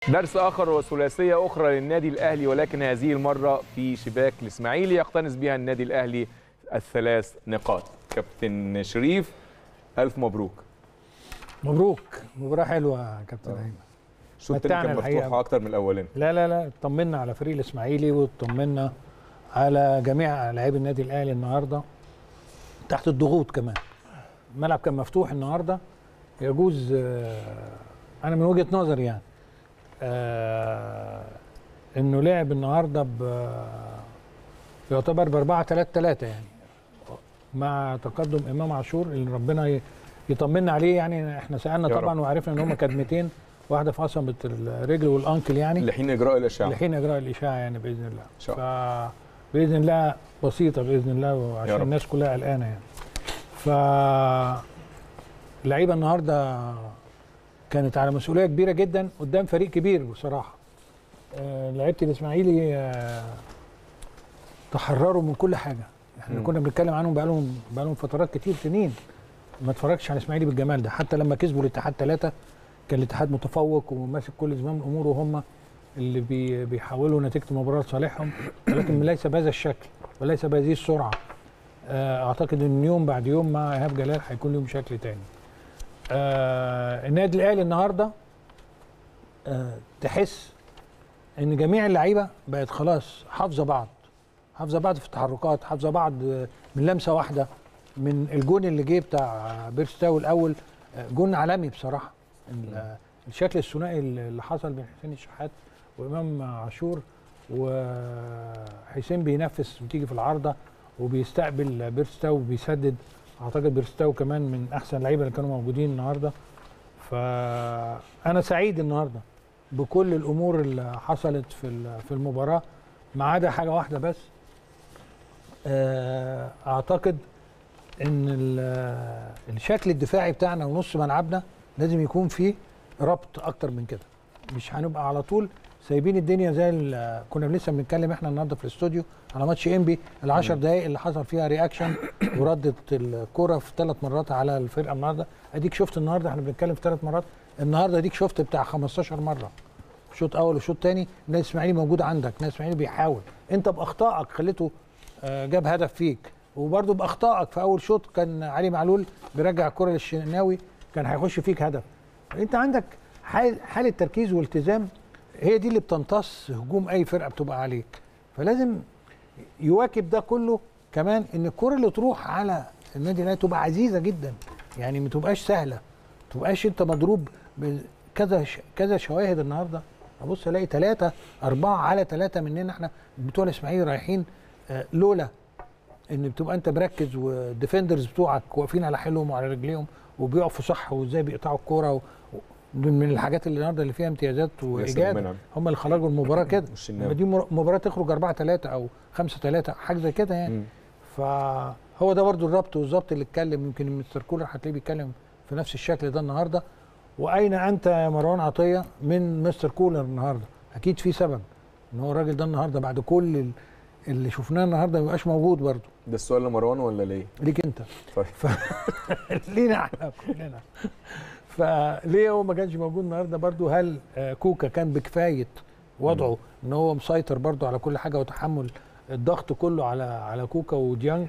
درس اخر وثلاثيه اخرى للنادي الاهلي ولكن هذه المره في شباك الاسماعيلي يقتنص بها النادي الاهلي الثلاث نقاط كابتن شريف الف مبروك مبروك مباراه حلوه يا كابتن ايمن الشوط الثاني كان متعنا مفتوح الحقيقة. اكتر من الاولاني لا لا لا اطمنا على فريق الاسماعيلي واطمنا على جميع لاعبي النادي الاهلي النهارده تحت الضغوط كمان الملعب كان مفتوح النهارده يجوز آه، انا من وجهه نظري يعني آه، انه لعب النهارده ب يعتبر ب 4 3 3 يعني مع تقدم امام عاشور اللي ربنا ي- يطمنا عليه يعني احنا سالنا يا طبعا رب. وعرفنا ان هم كدمتين واحده في عصبه الرجل والانكل يعني لحين اجراء الاشعه لحين اجراء الاشاعه يعني باذن الله إن شاء باذن الله بسيطه باذن الله يا وعشان رب. الناس كلها قلقانه يعني ف اللعيبه النهارده كانت على مسؤوليه كبيره جدا قدام فريق كبير بصراحه آه، لعيبه الاسماعيلي آه، تحرروا من كل حاجه احنا مم. كنا بنتكلم عنهم بقالهم بقالهم فترات كتير سنين ما اتفرجتش على الاسماعيلي بالجمال ده حتى لما كسبوا الاتحاد ثلاثه كان الاتحاد متفوق وماسك كل زمام الامور وهم اللي بي بيحولوا نتيجه المباراه لصالحهم ولكن ليس بهذا الشكل وليس بهذه السرعه آه، اعتقد ان يوم بعد يوم مع ايهاب جلال هيكون لهم شكل تاني آه، النادي الاهلي النهارده آه، تحس ان جميع اللعيبه بقت خلاص حافظه بعض حافظه بعض في التحركات حافظه بعض آه، من لمسه واحده من الجون اللي جه بتاع بيرستاو الاول آه، جون عالمي بصراحه ال- آه، الشكل الثنائي اللي حصل بين حسين الشحات وامام عاشور وحسين بينفس وتيجي في العارضه وبيستقبل بيرستاو وبيسدد اعتقد بيرستاو كمان من احسن اللعيبه اللي كانوا موجودين النهارده فانا سعيد النهارده بكل الامور اللي حصلت في ال- في المباراه ما عدا حاجه واحده بس آه، اعتقد ان ال- الشكل الدفاعي بتاعنا ونص ملعبنا لازم يكون فيه ربط اكتر من كده مش هنبقى على طول سايبين الدنيا زي ال- كنا لسه بنتكلم احنا النهارده في الاستوديو على ماتش انبي العشر دقائق اللي حصل فيها رياكشن وردت الكرة في ثلاث مرات على الفرقه النهارده اديك شفت النهارده احنا بنتكلم في ثلاث مرات النهارده اديك شفت بتاع 15 مره شوط اول وشوط ثاني نادي الاسماعيلي موجود عندك نادي الاسماعيلي بيحاول انت باخطائك خليته آه، جاب هدف فيك وبرده باخطائك في اول شوط كان علي معلول بيرجع الكره للشناوي كان هيخش فيك هدف انت عندك حال حاله تركيز والتزام هي دي اللي بتمتص هجوم اي فرقه بتبقى عليك فلازم يواكب ده كله كمان ان الكره اللي تروح على النادي الاهلي تبقى عزيزه جدا يعني ما تبقاش سهله ما تبقاش انت مضروب بكذا ش... كذا شواهد النهارده ابص الاقي ثلاثه اربعه على ثلاثه مننا احنا بتوع الاسماعيلي رايحين آه، لولا ان بتبقى انت مركز والديفندرز بتوعك واقفين على حيلهم وعلى رجليهم وبيقفوا صح وازاي بيقطعوا الكوره و... و- دول من الحاجات اللي النهارده اللي فيها امتيازات ياسر وايجاد منعم. هم اللي خرجوا المباراه كده والشناوي. لما دي مر- مباراه تخرج 4 3 او 5 3 حاجه زي كده يعني مم. فهو ده برضو الربط والظبط اللي اتكلم يمكن مستر كولر هتلاقيه بيتكلم في نفس الشكل ده النهارده واين انت يا مروان عطيه من مستر كولر النهارده اكيد في سبب ان هو الراجل ده النهارده بعد كل ال- اللي شفناه النهارده ما يبقاش موجود برضو ده السؤال لمروان ولا ليه؟ ليك انت طيب لينا احنا كلنا فليه هو ما كانش موجود النهارده برضو هل آه، كوكا كان بكفايه وضعه ان هو مسيطر برضو على كل حاجه وتحمل الضغط كله على على كوكا وديانج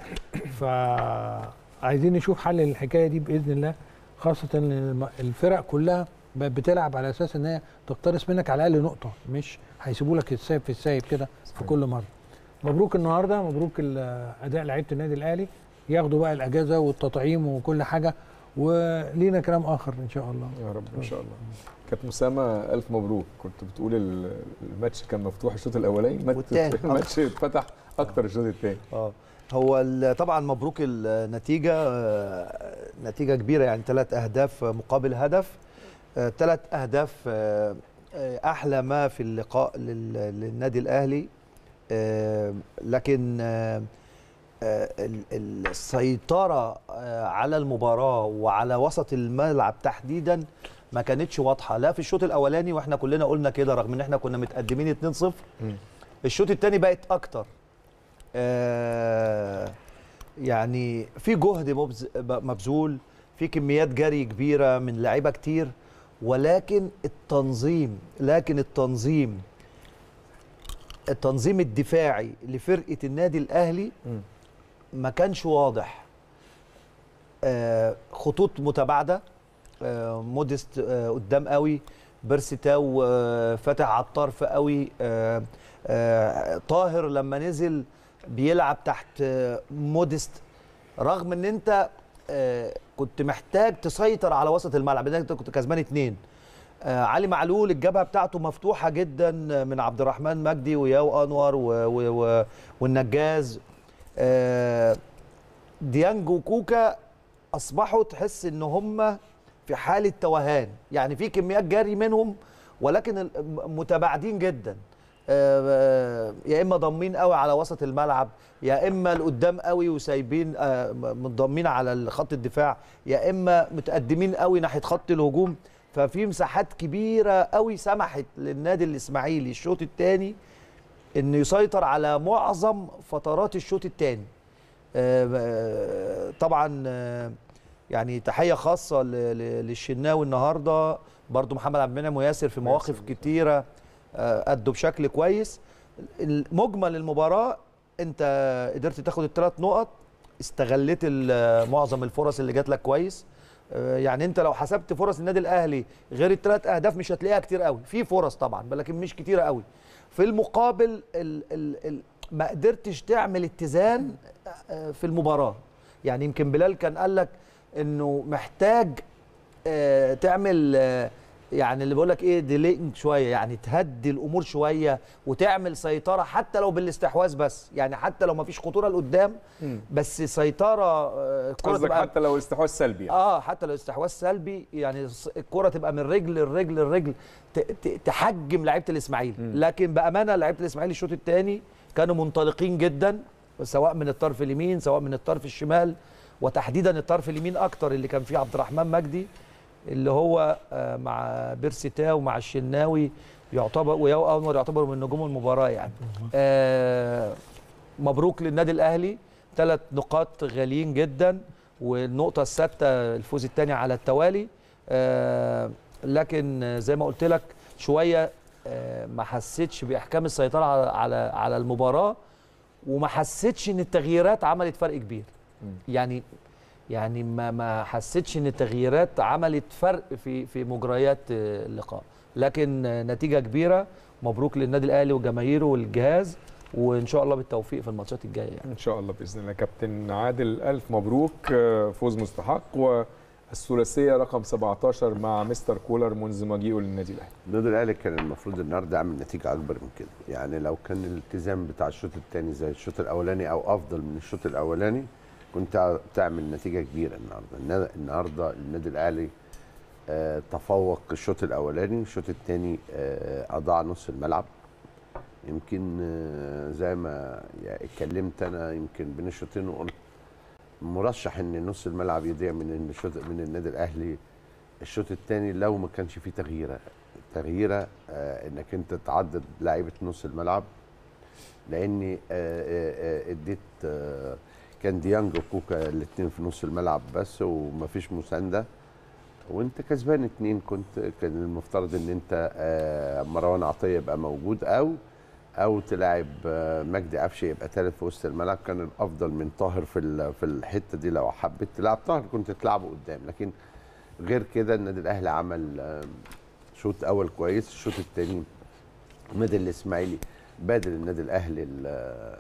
فعايزين نشوف حل للحكايه دي باذن الله خاصه ان الم- الفرق كلها بقت بتلعب على اساس ان هي تقترص منك على الاقل نقطه مش هيسيبوا لك السايب في السايب كده في كل مره مبروك النهارده مبروك ال- اداء لعيبه النادي الاهلي ياخدوا بقى الاجازه والتطعيم وكل حاجه ولينا كلام اخر ان شاء الله يا رب ان شاء الله كابتن اسامه الف مبروك كنت بتقول ال- الماتش كان مفتوح الشوط الاولاني الماتش- والتاني. الماتش اتفتح اكتر الشوط الثاني اه هو ال- طبعا مبروك النتيجه آه، نتيجه كبيره يعني ثلاث اهداف مقابل هدف ثلاث اهداف آه، آه، احلى ما في اللقاء لل- للنادي الاهلي آه، لكن آه، آه، ال- السيطره آه، على المباراه وعلى وسط الملعب تحديدا ما كانتش واضحه لا في الشوط الاولاني واحنا كلنا قلنا كده رغم ان احنا كنا متقدمين 2-0 الشوط الثاني بقت اكتر آه، يعني في جهد مبز- مبذول في كميات جري كبيره من لعيبه كتير ولكن التنظيم لكن التنظيم التنظيم الدفاعي لفرقه النادي الاهلي مم. ما كانش واضح آه، خطوط متباعده آه، موديست آه، قدام قوي بيرسيتاو آه، فاتح على الطرف قوي آه، آه، طاهر لما نزل بيلعب تحت آه، موديست رغم ان انت آه، كنت محتاج تسيطر على وسط الملعب لأنك انت كنت كسبان اتنين آه علي معلول الجبهه بتاعته مفتوحه جدا من عبد الرحمن مجدي وياو انور و و و والنجاز آه ديانج وكوكا اصبحوا تحس ان هم في حاله توهان يعني في كميات جري منهم ولكن ال- م- متباعدين جدا آه، يا اما ضامين قوي على وسط الملعب يا اما لقدام قوي وسايبين آه، م- متضمين على خط الدفاع يا اما متقدمين قوي ناحيه خط الهجوم ففي مساحات كبيره قوي سمحت للنادي الاسماعيلي الشوط الثاني انه يسيطر على معظم فترات الشوط الثاني طبعا آه، يعني تحيه خاصه ل- ل- للشناوي النهارده برضو محمد عبد المنعم وياسر في مواقف كتيره آه، ادوا بشكل كويس مجمل المباراه انت قدرت تاخد الثلاث نقط استغليت ال- معظم الفرص اللي جات لك كويس آه، يعني انت لو حسبت فرص النادي الاهلي غير الثلاث اهداف مش هتلاقيها كتير قوي في فرص طبعا لكن مش كتيره قوي في المقابل ال ال ال ما قدرتش تعمل اتزان آه، في المباراه يعني يمكن بلال كان قال لك انه محتاج آه، تعمل آه، يعني اللي بقول لك ايه ديلينج شويه يعني تهدي الامور شويه وتعمل سيطره حتى لو بالاستحواذ بس يعني حتى لو ما فيش خطوره لقدام مم. بس سيطره آه، الكره قصدك تبقى حتى لو استحواذ سلبي يعني. اه حتى لو استحواذ سلبي يعني الص- الكره تبقى من رجل لرجل لرجل ت- ت- تحجم لعيبه الاسماعيلي مم. لكن بامانه لعيبه الاسماعيلي الشوط الثاني كانوا منطلقين جدا سواء من الطرف اليمين سواء من الطرف الشمال وتحديدا الطرف اليمين اكتر اللي كان فيه عبد الرحمن مجدي اللي هو آه، مع بيرسيتا ومع الشناوي يعتبر وياو انور يعتبروا من نجوم المباراه يعني آه مبروك للنادي الاهلي ثلاث نقاط غاليين جدا والنقطه السادسه الفوز الثاني على التوالي آه لكن آه، زي ما قلت لك شويه آه ما حسيتش باحكام السيطره على على على المباراه وما حسيتش ان التغييرات عملت فرق كبير مم. يعني يعني ما ما حسيتش ان التغييرات عملت فرق في في مجريات آه، اللقاء لكن آه، نتيجه كبيره مبروك للنادي الاهلي وجماهيره والجهاز وان شاء الله بالتوفيق في الماتشات الجايه يعني ان شاء الله باذن الله كابتن عادل الف مبروك آه، فوز مستحق والثلاثيه رقم 17 مع مستر كولر منذ مجيئه للنادي الاهلي النادي الاهلي كان المفروض النهارده يعمل نتيجه اكبر من كده يعني لو كان الالتزام بتاع الشوط الثاني زي الشوط الاولاني او افضل من الشوط الاولاني كنت تعمل نتيجه كبيره النهارده النا- النهارده النادي الاهلي آه، تفوق الشوط الاولاني الشوط الثاني اضاع نص الملعب يمكن آه، زي ما يعني اتكلمت انا يمكن بين الشوطين وقلت مرشح ان نص الملعب يضيع من الشوط من النادي الاهلي الشوط الثاني لو ما كانش فيه تغييره تغييره آه انك انت تعدد لعيبه نص الملعب لاني آه آه آه اديت آه كان ديانج وكوكا الاثنين في نص الملعب بس ومفيش مسانده وانت كسبان اتنين كنت كان المفترض ان انت آه مروان عطيه يبقى موجود او او تلاعب آه مجدي قفشه يبقى ثالث في وسط الملعب كان الافضل من طاهر في ال- في الحته دي لو حبيت تلعب طاهر كنت تلعبه قدام لكن غير كده النادي الاهلي عمل آه، شوط اول كويس الشوط الثاني النادي الاسماعيلي بادل النادي الاهلي ال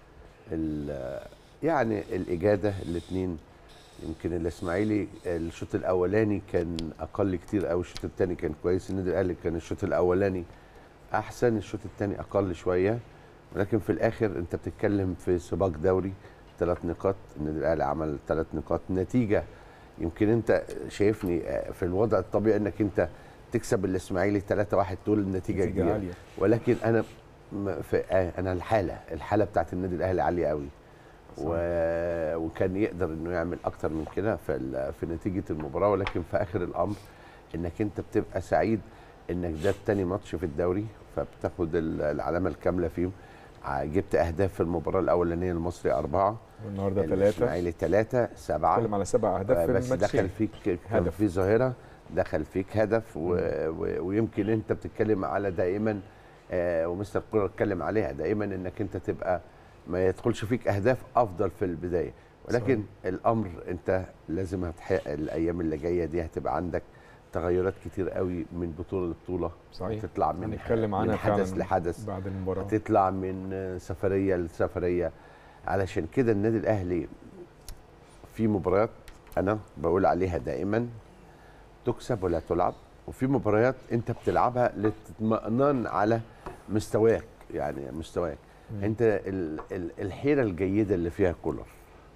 ال يعني الاجاده الاثنين يمكن الاسماعيلي الشوط الاولاني كان اقل كتير قوي الشوط الثاني كان كويس النادي الاهلي كان الشوط الاولاني احسن الشوط الثاني اقل شويه ولكن في الاخر انت بتتكلم في سباق دوري ثلاث نقاط النادي الاهلي عمل ثلاث نقاط نتيجه يمكن انت شايفني آه، في الوضع الطبيعي انك انت تكسب الاسماعيلي 3 1 تقول النتيجه نتيجة كبيره عالية. ولكن انا م- في آه، انا الحاله الحاله بتاعت النادي الاهلي عاليه قوي و... وكان يقدر انه يعمل اكتر من كده في ال... في نتيجه المباراه ولكن في اخر الامر انك انت بتبقى سعيد انك ده التاني ماتش في الدوري فبتاخد ال- العلامه الكامله فيهم ع- جبت اهداف في المباراه الاولانيه المصري اربعه والنهارده ثلاثه الاسماعيلي ثلاثه سبعه بتكلم على سبع اهداف في بس الماتشين دخل فيك كان هدف. في ظاهره دخل فيك هدف و... و... ويمكن انت بتتكلم على دائما آه ومستر كولر اتكلم عليها دائما انك انت تبقى ما يدخلش فيك اهداف افضل في البدايه ولكن صحيح. الامر انت لازم هتحقق الايام اللي جايه دي هتبقى عندك تغيرات كتير قوي من بطوله لبطوله صحيح تطلع من, هنتكلم من عنها حدث فعلاً لحدث بعد المباراه هتطلع من سفريه لسفريه علشان كده النادي الاهلي في مباريات انا بقول عليها دائما تكسب ولا تلعب وفي مباريات انت بتلعبها للاطمئنان على مستواك يعني مستواك مم. انت ال- ال- الحيره الجيده اللي فيها كولر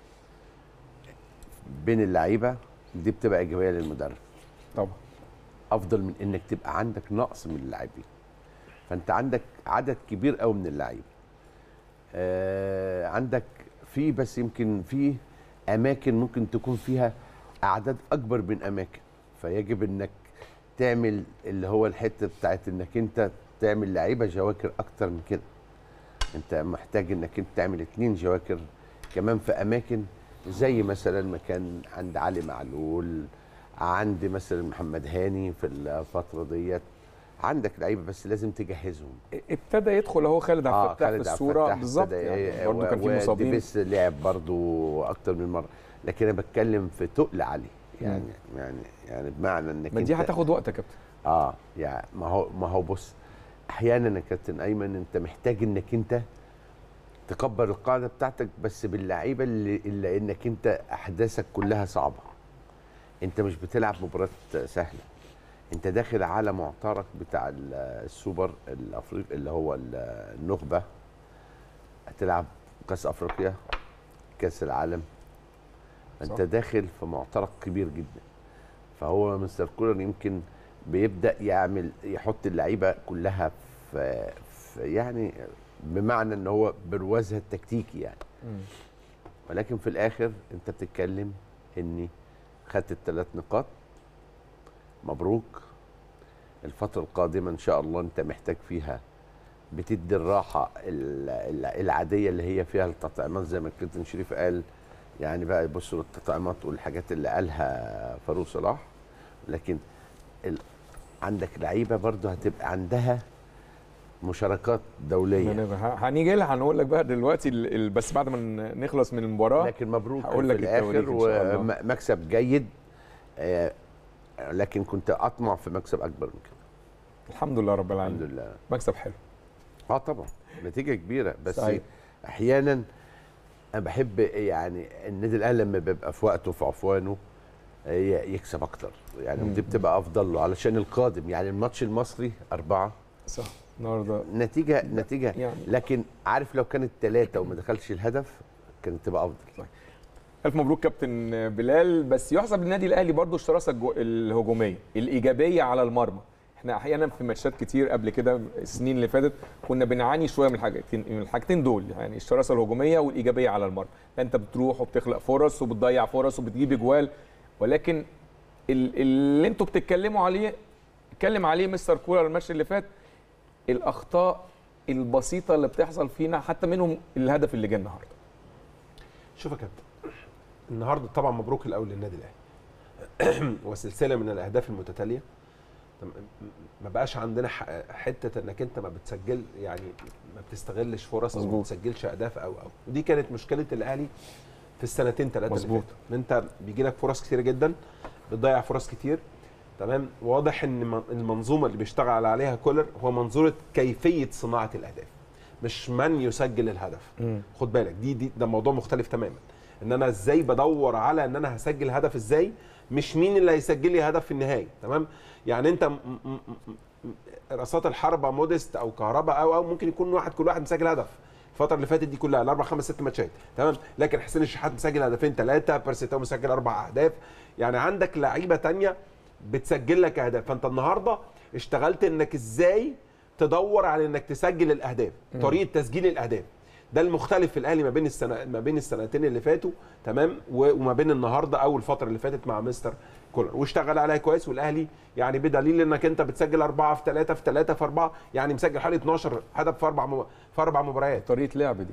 بين اللعيبه دي بتبقى ايجابيه للمدرب طبعا افضل من انك تبقى عندك نقص من اللاعبين فانت عندك عدد كبير قوي من اللعيبه آه عندك في بس يمكن في اماكن ممكن تكون فيها اعداد اكبر من اماكن فيجب انك تعمل اللي هو الحته بتاعت انك انت تعمل لعيبه جواكر اكتر من كده انت محتاج انك انت تعمل اتنين جواكر كمان في اماكن زي مثلا ما كان عند علي معلول عند مثلا محمد هاني في الفتره ديت عندك لعيبه بس لازم تجهزهم ابتدى يدخل اهو خالد عبد الفتاح في خالد عبد الصوره الفتاح بالظبط ابتدى يعني ي- برضه كان في و- مصابين وديفيس لعب برضه اكتر من مره لكن انا بتكلم في تقل علي يعني يعني يعني بمعنى انك ما دي أنت- هتاخد وقت يا كابتن اه يعني ما هو ما هو بص احيانا يا كابتن ايمن انت محتاج انك انت تكبر القاعده بتاعتك بس باللعيبه اللي, اللي انك انت احداثك كلها صعبه انت مش بتلعب مباراه سهله انت داخل على معترك بتاع ال- السوبر الافريقي اللي هو ال- النخبه هتلعب كاس افريقيا كاس العالم انت صح. داخل في معترك كبير جدا فهو مستر كولر يمكن بيبدا يعمل يحط اللعيبه كلها في, في يعني بمعنى ان هو بروازها التكتيكي يعني مم. ولكن في الاخر انت بتتكلم اني خدت الثلاث نقاط مبروك الفترة القادمة ان شاء الله انت محتاج فيها بتدي الراحة ال- ال- العادية اللي هي فيها التطعيمات زي ما الكابتن شريف قال يعني بقى يبصوا للتطعيمات والحاجات اللي قالها فاروق صلاح لكن ال... عندك لعيبة برضه هتبقى عندها مشاركات دولية هن- هنيجي لها هنقول لك بقى دلوقتي ال- ال- بس بعد ما ن- نخلص من المباراه لكن مبروك هقول في لك التواريخ الاخر إن شاء الله. ومكسب جيد آه، لكن كنت اطمع في مكسب اكبر من كده الحمد لله رب الحمد العالمين لله مكسب حلو اه طبعا نتيجه كبيره بس صحيح. احيانا انا بحب يعني النادي الاهلي لما بيبقى في وقته في عفوانه آه، ي- يكسب اكتر يعني مم. دي بتبقى افضل له علشان القادم يعني الماتش المصري اربعه صح النهارده نتيجه نتيجه يعني لكن عارف لو كانت ثلاثه وما دخلش الهدف كانت تبقى افضل الف مبروك كابتن بلال بس يحسب للنادي الاهلي برضو الشراسه الجو- الهجوميه الايجابيه على المرمى احنا احيانا في ماتشات كتير قبل كده السنين اللي فاتت كنا بنعاني شويه من الحاجتين من الحاجتين دول يعني الشراسه الهجوميه والايجابيه على المرمى انت بتروح وبتخلق فرص وبتضيع فرص وبتجيب اجوال ولكن ال- اللي انتوا بتتكلموا عليه اتكلم عليه مستر كولر الماتش اللي فات الاخطاء البسيطه اللي بتحصل فينا حتى منهم الهدف اللي جه النهارده شوف يا كابتن النهارده طبعا مبروك الاول للنادي الاهلي وسلسله من الاهداف المتتاليه تم- ما بقاش عندنا ح- حته انك انت ما بتسجل يعني ما بتستغلش فرص او ما مظبوط. بتسجلش اهداف او او ودي كانت مشكله الاهلي في السنتين ثلاثه اللي مظبوط. فاتوا ان انت بيجي لك فرص كتيره جدا بتضيع فرص كتير تمام واضح ان من- المنظومه اللي بيشتغل عليها كولر هو منظومه كيفيه صناعه الاهداف مش من يسجل الهدف خد بالك دي دي ده موضوع مختلف تماما ان انا ازاي بدور على ان انا هسجل هدف ازاي مش مين اللي هيسجل لي هدف في النهايه تمام يعني انت م- م- م- م- رصات الحربه موديست او كهرباء او او ممكن يكون واحد كل واحد مسجل هدف الفتره اللي فاتت دي كلها الاربع خمس ست ماتشات تمام لكن حسين الشحات مسجل هدفين ثلاثه بيرسيتاو مسجل اربع اهداف يعني عندك لعيبه تانية بتسجل لك اهداف فانت النهارده اشتغلت انك ازاي تدور على انك تسجل الاهداف طريقه تسجيل الاهداف ده المختلف في الاهلي ما بين السنه ما بين السنتين اللي فاتوا تمام و- وما بين النهارده او الفتره اللي فاتت مع مستر كولر واشتغل عليها كويس والاهلي يعني بدليل انك انت بتسجل اربعه في ثلاثه في ثلاثه في اربعه يعني مسجل حوالي 12 هدف في اربع مب- في اربع مباريات طريقه لعب دي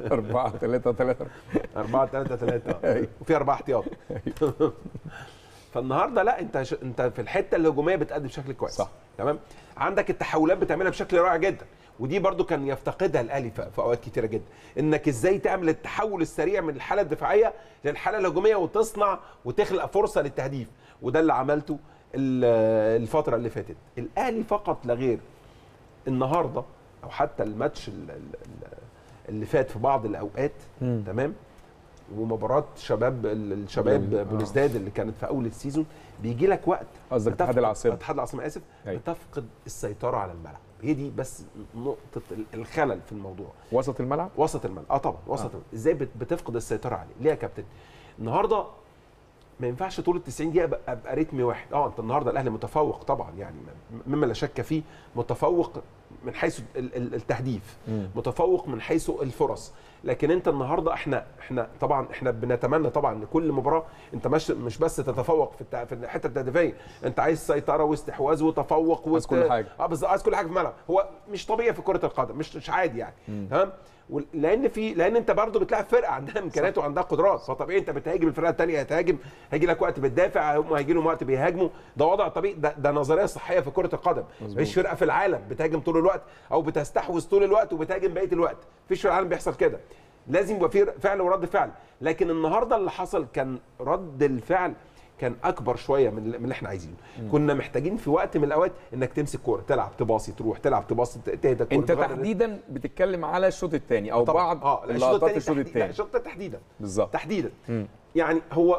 4 3 3 4 3 3 وفي اربعه احتياط فالنهارده لا انت ش... انت في الحته الهجوميه بتأدي بشكل كويس صح. تمام عندك التحولات بتعملها بشكل رائع جدا ودي برضو كان يفتقدها الاهلي في في اوقات كتيره جدا انك ازاي تعمل التحول السريع من الحاله الدفاعيه للحاله الهجوميه وتصنع وتخلق فرصه للتهديف وده اللي عملته ال- الفتره اللي فاتت الاهلي فقط لا غير النهارده او حتى الماتش ال- ال- ال- اللي فات في بعض الاوقات تمام ومباراه شباب ال- الشباب آه. بلوزداد اللي كانت في اول السيزون بيجي لك وقت قصدك اتحاد بتفقد- العاصمه اتحاد العاصمه اسف أيوة. بتفقد السيطره على الملعب هي دي بس نقطه ال- الخلل في الموضوع وسط الملعب وسط الملعب اه طبعا وسط آه. الملعب ازاي بت- بتفقد السيطره عليه ليه يا كابتن النهارده ما ينفعش طول ال 90 دقيقه ابقى ابقى رتم واحد اه انت النهارده الاهلي متفوق طبعا يعني م- مما لا شك فيه متفوق من حيث ال- ال- التهديف مم. متفوق من حيث الفرص لكن انت النهارده احنا احنا طبعا احنا بنتمنى طبعا ان كل مباراه انت مش مش بس تتفوق في التع- في الحته التهديفيه انت عايز سيطره واستحواذ وتفوق عايز كل حاجة. اه بالظبط عايز كل حاجه في الملعب هو مش طبيعي في كره القدم مش مش عادي يعني تمام وال- لان في لان انت برضو بتلاعب فرقه عندها امكانيات وعندها قدرات فطبيعي انت بتهاجم الفرقه الثانيه هتهاجم هيجي لك وقت بتدافع هم هيجي لهم وقت بيهاجموا ده وضع طبيعي ده, ده نظريه صحيه في كره القدم مفيش فرقه في العالم بتهاجم طول الوقت او بتستحوذ طول الوقت وبتهاجم بقيه الوقت مفيش في العالم بيحصل كده لازم يبقى في فعل ورد فعل لكن النهارده اللي حصل كان رد الفعل كان اكبر شويه من اللي من اللي احنا عايزينه كنا محتاجين في وقت من الاوقات انك تمسك كوره تلعب تباصي تروح تلعب تباصي ت- تهدى الكوره انت تغير- تحديدا بتتكلم على الشوط الثاني او طبعاً. بعض اه لا، الشوط لقطات الثاني الشوط تحديد- لا، الثاني الشوط الثاني تحديدا بالظبط تحديدا مم. يعني هو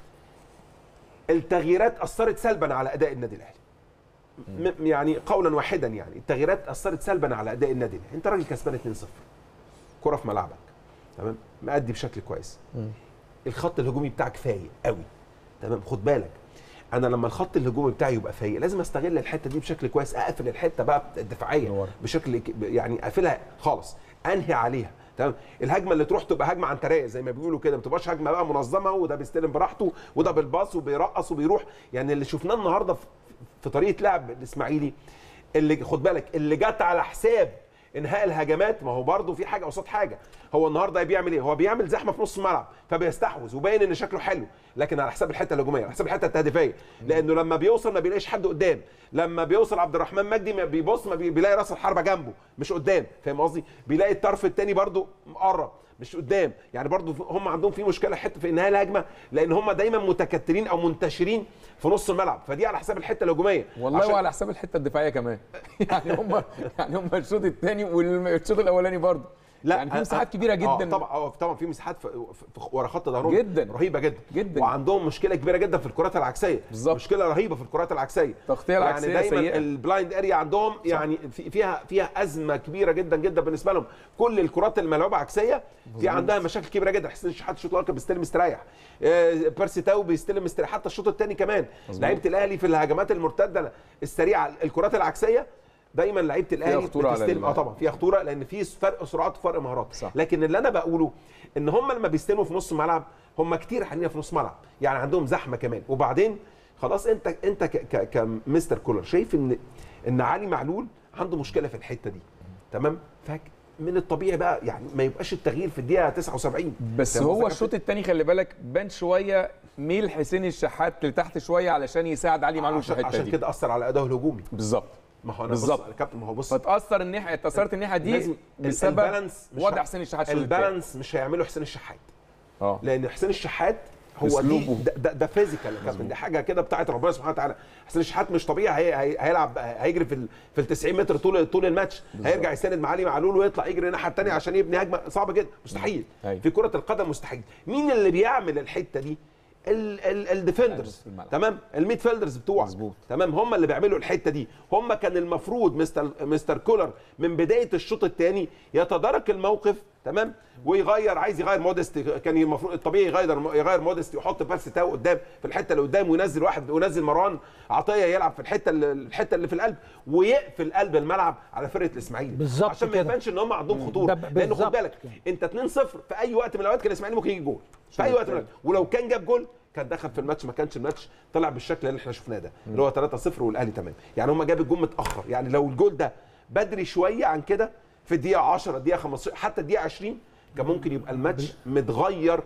التغييرات اثرت سلبا على اداء النادي الاهلي م- يعني قولا واحدا يعني التغييرات اثرت سلبا على اداء النادي الاهلي انت راجل كسبان 2-0 كره في ملعبك تمام مأدي بشكل كويس الخط الهجومي بتاعك فايق قوي تمام خد بالك انا لما الخط الهجومي بتاعي يبقى فايق لازم استغل الحته دي بشكل كويس اقفل الحته بقى الدفاعيه نور. بشكل ك- يعني اقفلها خالص انهي عليها تمام الهجمه اللي تروح تبقى هجمه عن طريق زي ما بيقولوا كده ما تبقاش هجمه بقى منظمه وده بيستلم براحته وده بالباص وبيرقص وبيروح يعني اللي شفناه النهارده في- في طريقه لعب الاسماعيلي اللي خد بالك اللي جت على حساب انهاء الهجمات ما هو برضه في حاجه قصاد حاجه هو النهارده بيعمل ايه هو بيعمل زحمه في نص الملعب فبيستحوذ وباين ان شكله حلو لكن على حساب الحته الهجوميه على حساب الحته التهديفيه لانه لما بيوصل ما بيلاقيش حد قدام لما بيوصل عبد الرحمن مجدي ما بيبص ما بي- بيلاقي راس الحربه جنبه مش قدام فاهم قصدي بيلاقي الطرف الثاني برضه مقرب مش قدام يعني برضو هم عندهم في مشكله حته في انهاء الهجمه لان هم دايما متكتلين او منتشرين في نص الملعب فدي على حساب الحته الهجوميه والله عشان- وعلى حساب الحته الدفاعيه كمان يعني هم يعني هم الشوط الثاني والشوط الاولاني برضه يعني في أ- مساحات كبيره آه جدا طبعا آه طبعا في مساحات في في ورا خط ظهرهم جداً. رهيبه جدا جداً. وعندهم مشكله كبيره جدا في الكرات العكسيه بالظبط. مشكله رهيبه في الكرات العكسيه التغطية العكسية يعني دايما سيئة. البلايند اريا عندهم يعني في فيها فيها ازمه كبيره جدا جدا بالنسبه لهم كل الكرات الملعوبه عكسيه في عندها مشاكل كبيره جدا حسين الشحات الشوط الاول كان بيستلم مستريح آه، بيرسي تاو بيستلم مستريح حتى الشوط الثاني كمان لعيبه الاهلي في الهجمات المرتده السريعه الكرات العكسيه دايما لعيبه الاهلي خطورة على بتستلم ال- اه طبعا فيها خطوره لان في فرق سرعات وفرق مهارات صح. لكن اللي انا بقوله ان هم لما بيستلموا في نص الملعب هم كتير حاليا في نص الملعب يعني عندهم زحمه كمان وبعدين خلاص انت انت ك- ك- كمستر كولر شايف ان ان علي معلول عنده مشكله في الحته دي تمام فك من الطبيعي بقى يعني ما يبقاش التغيير في الدقيقه 79 بس فاهم هو قصدي؟ الشوط الثاني خلي بالك بان شويه ميل حسين الشحات لتحت شويه علشان يساعد علي معلول في عشان, الحته عشان دي كده اثر على اداؤه الهجومي بالظبط ما هو انا بالظبط. بالظبط كابتن ما هو بص فتاثر الناحيه اتاثرت الناحيه دي لازم بسبب البالانس مش وضع ه- حسين الشحات الشوط التاني. البالانس مش هيعمله حسين الشحات اه لان حسين الشحات هو دي أسلوبه. ده, ده, ده فيزيكال يا كابتن دي حاجه كده بتاعت ربنا سبحانه وتعالى حسين الشحات مش طبيعي هي هي هيلعب هيجري في ال في ال 90 متر طول طول الماتش هيرجع يساند مع علي معلول ويطلع يجري الناحيه الثانيه عشان يبني هجمه صعبه جدا مستحيل أيوة. في كره القدم مستحيل مين اللي بيعمل الحته دي ال- ال- الديفندرز نص الملعب. تمام الميد فيلدرز بتوعك مظبوط. تمام هم اللي بيعملوا الحته دي هم كان المفروض مستر مستر كولر من بدايه الشوط الثاني يتدارك الموقف تمام ويغير عايز يغير مودست كان المفروض الطبيعي يغير يغير مودست يحط بيرس تاو قدام في الحته اللي قدام وينزل واحد وينزل مروان عطيه يلعب في الحته اللي الحته اللي في القلب ويقفل قلب الملعب على فرقه الاسماعيلي بالظبط عشان ما كده. يبانش ان هم عندهم خطوره ده ب- لانه خد بالظبط. بالك انت 2-0 في اي وقت من الاوقات كان الاسماعيلي ممكن يجي جول في اي وقت من الأوقات. ولو كان جاب جول كان دخل في الماتش ما كانش الماتش طلع بالشكل اللي احنا شفناه ده اللي هو 3-0 والاهلي تمام يعني هم جاب الجول متاخر يعني لو الجول ده بدري شويه عن كده في الدقيقه 10 الدقيقه 15 حتى الدقيقه 20 كان ممكن يبقى الماتش متغير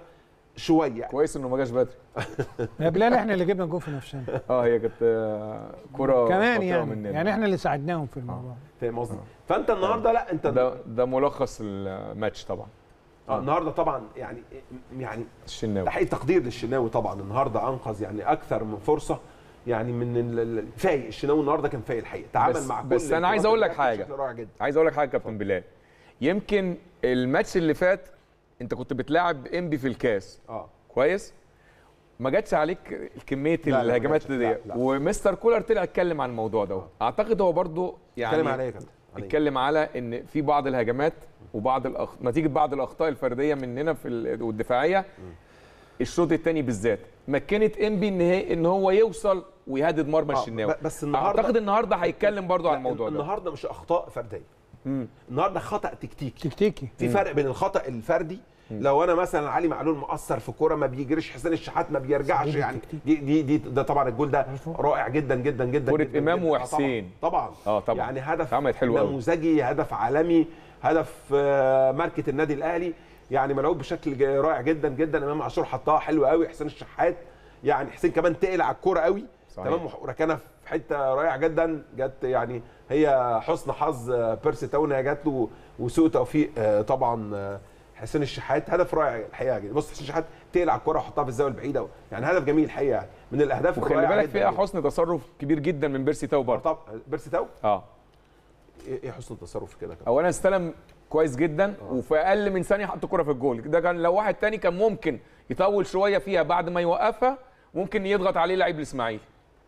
شويه كويس انه ما جاش بدري يا بلال احنا اللي جبنا جول في نفسنا اه هي كانت آه، كره كمان خطيرة يعني مننا. يعني احنا اللي ساعدناهم في الموضوع فاهم قصدي فانت النهارده لا انت ده ده ملخص الماتش طبعا آه النهارده طبعا يعني يعني الشناوي تحقيق تقدير للشناوي طبعا النهارده انقذ يعني اكثر من فرصه يعني من ال- ال- فايق الشناوي النهارده كان فايق الحقيقه تعامل بس- مع كل بس أنا عايز أقول لك الكرات حاجة. بشكل رائع جدا عايز اقول لك حاجه يا كابتن بلال يمكن الماتش اللي فات انت كنت بتلاعب انبي في الكاس اه كويس ما جاتش عليك كميه لا، لا، ما الهجمات جاتش. دي لا، لا. ومستر كولر طلع اتكلم عن الموضوع ده اعتقد هو برضو يعني اتكلم عليا يا كابتن عليا. اتكلم على ان في بعض الهجمات وبعض الأخ... نتيجه بعض الاخطاء الفرديه مننا في ال... والدفاعيه الشوط الثاني بالذات مكنت انبي ان هي ان هو يوصل ويهدد مرمى آه، الشناوي ب- بس النهاردة- اعتقد النهارده هيتكلم برضو عن لا، الموضوع ده النهارده مش اخطاء فرديه مم. النهارده خطا تكتيكي تكتيكي في فرق بين الخطا الفردي لو انا مثلا علي معلول مؤثر في كوره ما بيجريش حسين الشحات ما بيرجعش صحيح يعني التكتيك. دي دي, دي ده طبعا الجول ده رائع جدا جدا جدا كرة جداً إمام جداً. آه، وحسين. طبعا اه طبعا يعني هدف اتعملت حلوة أوي. نموذجي هدف عالمي هدف آه، ماركه النادي الاهلي يعني ملعوب بشكل جا- رائع جدا جدا امام عاشور حطها حلوه قوي حسين الشحات يعني حسين كمان تقل على الكوره قوي صحيح. تمام وركنها في حته رائعه جدا جت يعني هي حسن حظ آه، بيرسي تاون هي جات له وسوء توفيق آه، طبعا آه، حسين الشحات هدف رائع الحقيقه جدا بص حسين الشحات تقلع الكره وحطها في الزاويه البعيده يعني هدف جميل الحقيقه يعني من الاهداف وخلي الرائعة بالك جداً فيها جداً. حسن تصرف كبير جدا من بيرسي تاو برضه طب بيرسي تاو اه ايه إيه حسن التصرف كده كده اولا استلم كويس جدا وفي اقل من ثانيه حط كرة في الجول ده كان لو واحد تاني كان ممكن يطول شويه فيها بعد ما يوقفها ممكن يضغط عليه لعيب الاسماعيلي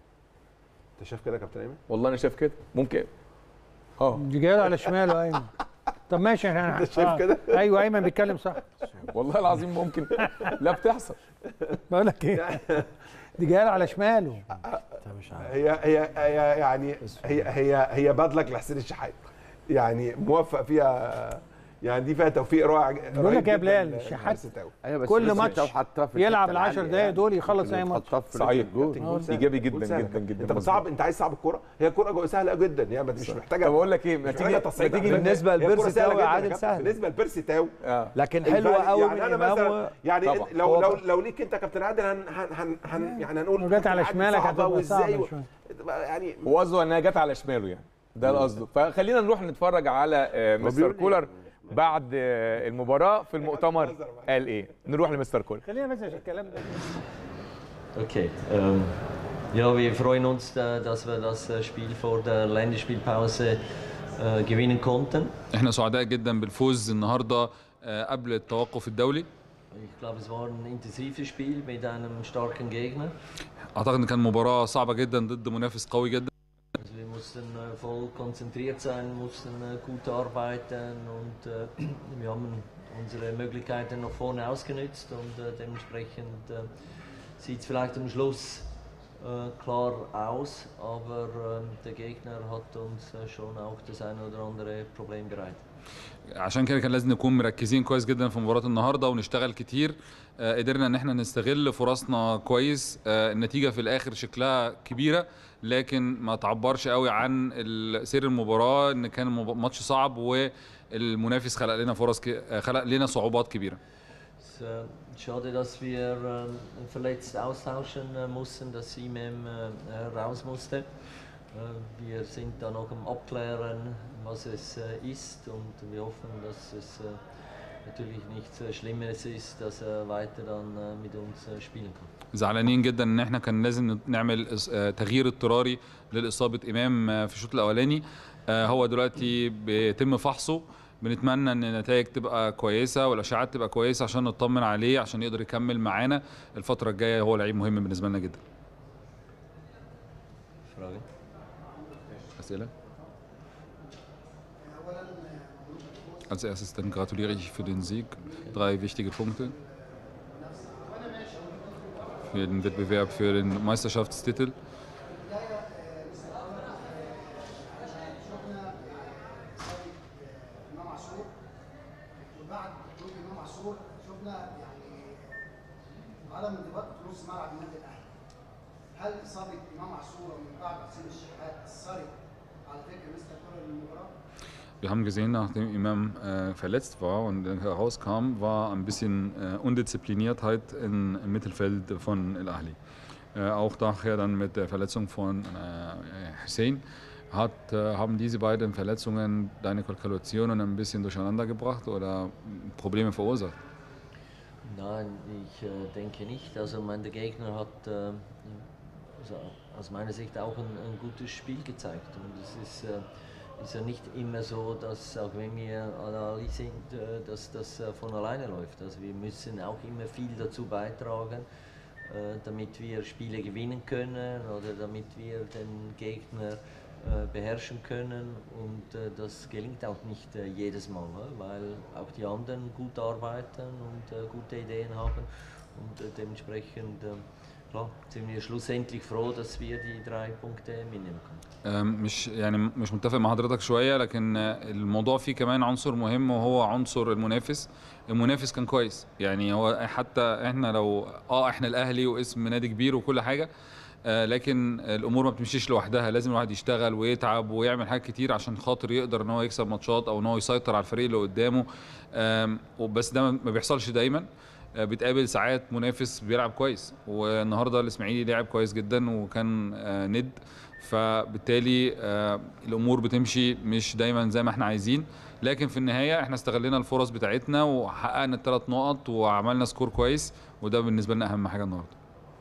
انت شايف كده يا كابتن ايمن والله انا شايف كده ممكن اه دي جايه على شماله ايمن طب ماشي احنا أنت شايف كده؟ ايوه ايمن بيتكلم صح والله العظيم ممكن لا بتحصل بقول لك ايه دي جايه على شماله هي هي هي يعني هي هي هي بدلك لحسين الشحات يعني موفق فيها يعني دي فيها توفيق رائع بقول لك يا رهيب بلال، جداً الشحات لبيرسي تاو. ايوه بس كل بس ماتش لو حطها في يلعب الحتة العشر العالية دقايق يعني، دول يخلص ممكن أي ماتش. تحطها في صحيح. رجل الجول. جول سهل. إيجابي جداً جول سهل. جداً جداً انت مظبوط. بتصعب انت عايز تصعب الكوره هي كوره جو- سهله جدا يعني مش محتاجه طب اقول لك ايه ما مش تيجي محتاجة ما تصعيد. تيجي بالنسبة هي كورة لبيرسي سهلة تاو جداً يا عادل كابتن. سهل. بالنسبه لبيرسي تاو آه. لكن حلوه الفرق- قوي يعني من انا امام مثلا و- يعني طبعا. إن- لو هو لو بقى- لو ليك انت يا كابتن عادل هن هن هن, هن يعني هنقول لو جت على كابتن شمالك عادل صعبة هتبقى وازاي صعبة و- شوية. يعني هو قصده انها جت على شماله يعني ده القصد فخلينا نروح نتفرج على آه، مستر بيقول إيه؟ كولر بعد آه، المباراه في المؤتمر قال ايه نروح لمستر كولر خلينا بس عشان الكلام ده Okay. Ähm, ja, wir freuen uns, äh, dass wir das äh, Spiel vor der Länderspielpause äh, gewinnen konnten. احنا سعداء جدا بالفوز النهارده آه، قبل التوقف الدولي Ich glaube, es war ein intensives Spiel mit einem starken Gegner. اعتقد ان كان مباراه صعبه جدا ضد منافس قوي جدا Also wir mussten äh, voll konzentriert sein, mussten äh, gut arbeiten und äh, wir haben unsere Möglichkeiten nach vorne ausgenutzt und äh, dementsprechend äh, sieht es vielleicht am Schluss äh, klar aus, aber äh, der Gegner hat uns äh, schon auch das eine oder andere Problem bereitet. عشان كده كان لازم نكون مركزين كويس جدا في مباراه النهارده ونشتغل كتير آه، قدرنا ان احنا نستغل فرصنا كويس آه، النتيجه في الاخر شكلها كبيره لكن ما تعبرش قوي عن ال- سير المباراه ان كان المب- ماتش صعب والمنافس خلق لنا فرص ك- آه، خلق لنا صعوبات كبيره Es ist äh, schade, dass wir ähm, verletzt austauschen äh, mussten, dass Simem äh, raus musste. Äh, wir sind da noch am Abklären, was es äh, ist und wir hoffen, dass es äh, natürlich nichts äh, Schlimmeres ist, dass er weiter dann äh, mit uns äh, spielen kann. زعلانين جدا ان احنا كان لازم نعمل إص- آه، تغيير اضطراري للاصابه امام آه، في الشوط الاولاني آه، هو دلوقتي بيتم فحصه بنتمنى ان النتائج تبقى كويسه والاشعاعات تبقى كويسه عشان نطمن عليه عشان يقدر يكمل معانا الفتره الجايه هو لعيب مهم بالنسبه لنا جدا Frage? اسئله Als erstes dann gratuliere ich für den Sieg. Drei wichtige Punkte. Für den Wettbewerb für den Meisterschaftstitel. امام عاشور وبعد خروج امام عاشور شفنا يعني عدم انضباط في نص ملعب النادي الاهلي. هل اصابه امام عاشور ومن بعد حسين الشحات اثرت على فكر مستر كولر للمباراه؟ Wir haben gesehen, nachdem Imam äh, verletzt war und er herauskam, war ein bisschen äh, Undiszipliniertheit in, im Mittelfeld von El Ahli. Äh, auch nachher dann mit der Verletzung von äh, Hussein hat, äh, haben diese beiden Verletzungen deine Kalkulationen ein bisschen durcheinander gebracht oder Probleme verursacht? Nein, ich äh, denke nicht. Also mein, der Gegner hat äh, also aus meiner Sicht auch ein, ein gutes Spiel gezeigt. Und es ist, äh, ist ja nicht immer so, dass auch wenn wir alle sind, äh, dass das äh, von alleine läuft. Also wir müssen auch immer viel dazu beitragen, äh, damit wir Spiele gewinnen können oder damit wir den Gegner äh, beherrschen können und äh, das gelingt auch nicht äh, jedes Mal, ne? weil auch die anderen gut arbeiten und äh, gute Ideen haben und äh, dementsprechend äh, klar, sind wir schlussendlich froh, dass wir die drei Punkte mitnehmen können. آم، مش يعني مش متفق مع حضرتك شويه لكن آه، الموضوع فيه كمان عنصر مهم وهو عنصر المنافس المنافس كان كويس يعني هو حتى احنا لو اه احنا الاهلي واسم نادي كبير وكل حاجه آه، لكن الامور ما بتمشيش لوحدها لازم الواحد يشتغل ويتعب ويعمل حاجات كتير عشان خاطر يقدر ان هو يكسب ماتشات او ان هو يسيطر على الفريق اللي قدامه آم، وبس ده ما بيحصلش دايما آه، بتقابل ساعات منافس بيلعب كويس والنهارده الاسماعيلي لعب كويس جدا وكان آه، ند فبالتالي آه، الامور بتمشي مش دايما زي ما احنا عايزين لكن في النهايه احنا استغلينا الفرص بتاعتنا وحققنا الثلاث نقط وعملنا سكور كويس وده بالنسبه لنا اهم حاجه النهارده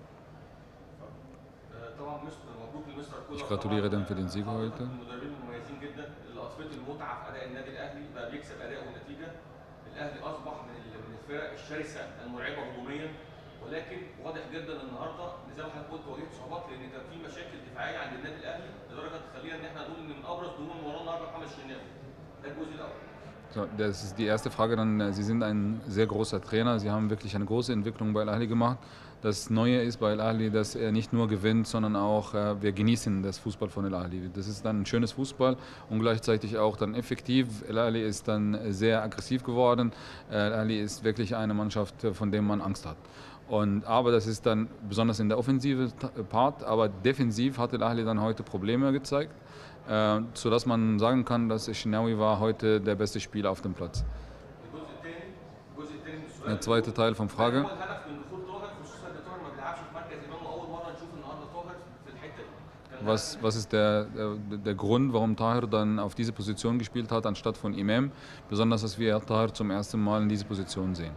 طبعا مستر مبروك لمستر كولر Ich gratuliere طبعاً. dem für den Sieg طبعاً heute. من المدربين المميزين جدا اللي اثبتوا المتعه في اداء النادي الاهلي بقى بيكسب اداء ونتيجه الاهلي اصبح من ال- من الفرق الشرسه المرعبه هجوميا ولكن واضح جدا النهارده ان زي ما حضرتك قلت واجهت صعوبات لان كان في مشاكل دفاعيه عند النادي الاهلي لدرجه تخلينا ان احنا نقول ان من ابرز ضمور المباراه النهارده محمد الشناوي ده الجزء الاول So, das ist die erste Frage. Dann, Sie sind ein sehr großer Trainer. Sie haben wirklich eine große Entwicklung bei Al Ahly gemacht. Das Neue ist bei Al Ahly, dass er nicht nur gewinnt, sondern auch äh, wir genießen das Fußball von Al Ahly. Das ist dann ein schönes Fußball und gleichzeitig auch dann effektiv. Al Ahly ist dann sehr aggressiv geworden. Äh, Al Ahly ist wirklich eine Mannschaft, äh, von der man Angst hat. Und, aber das ist dann besonders in der offensive Ta- Part, aber defensiv hat Al Ahly dann heute Probleme gezeigt, äh, sodass man sagen kann, dass Shinawi war heute der beste Spieler auf dem Platz. الجزء الثاني الجزء الثاني من السؤال Der zweite Teil von Frage. هو الهدف من دخول طاهر خصوصا ان طاهر ما بيلعبش في مركز امام واول مره نشوف النهارده طاهر في الحته دي كان Was, was ist der, der, der Grund, warum Tahir dann auf diese Position gespielt hat, anstatt von Imam? Besonders, dass wir Tahir zum ersten Mal in diese Position sehen.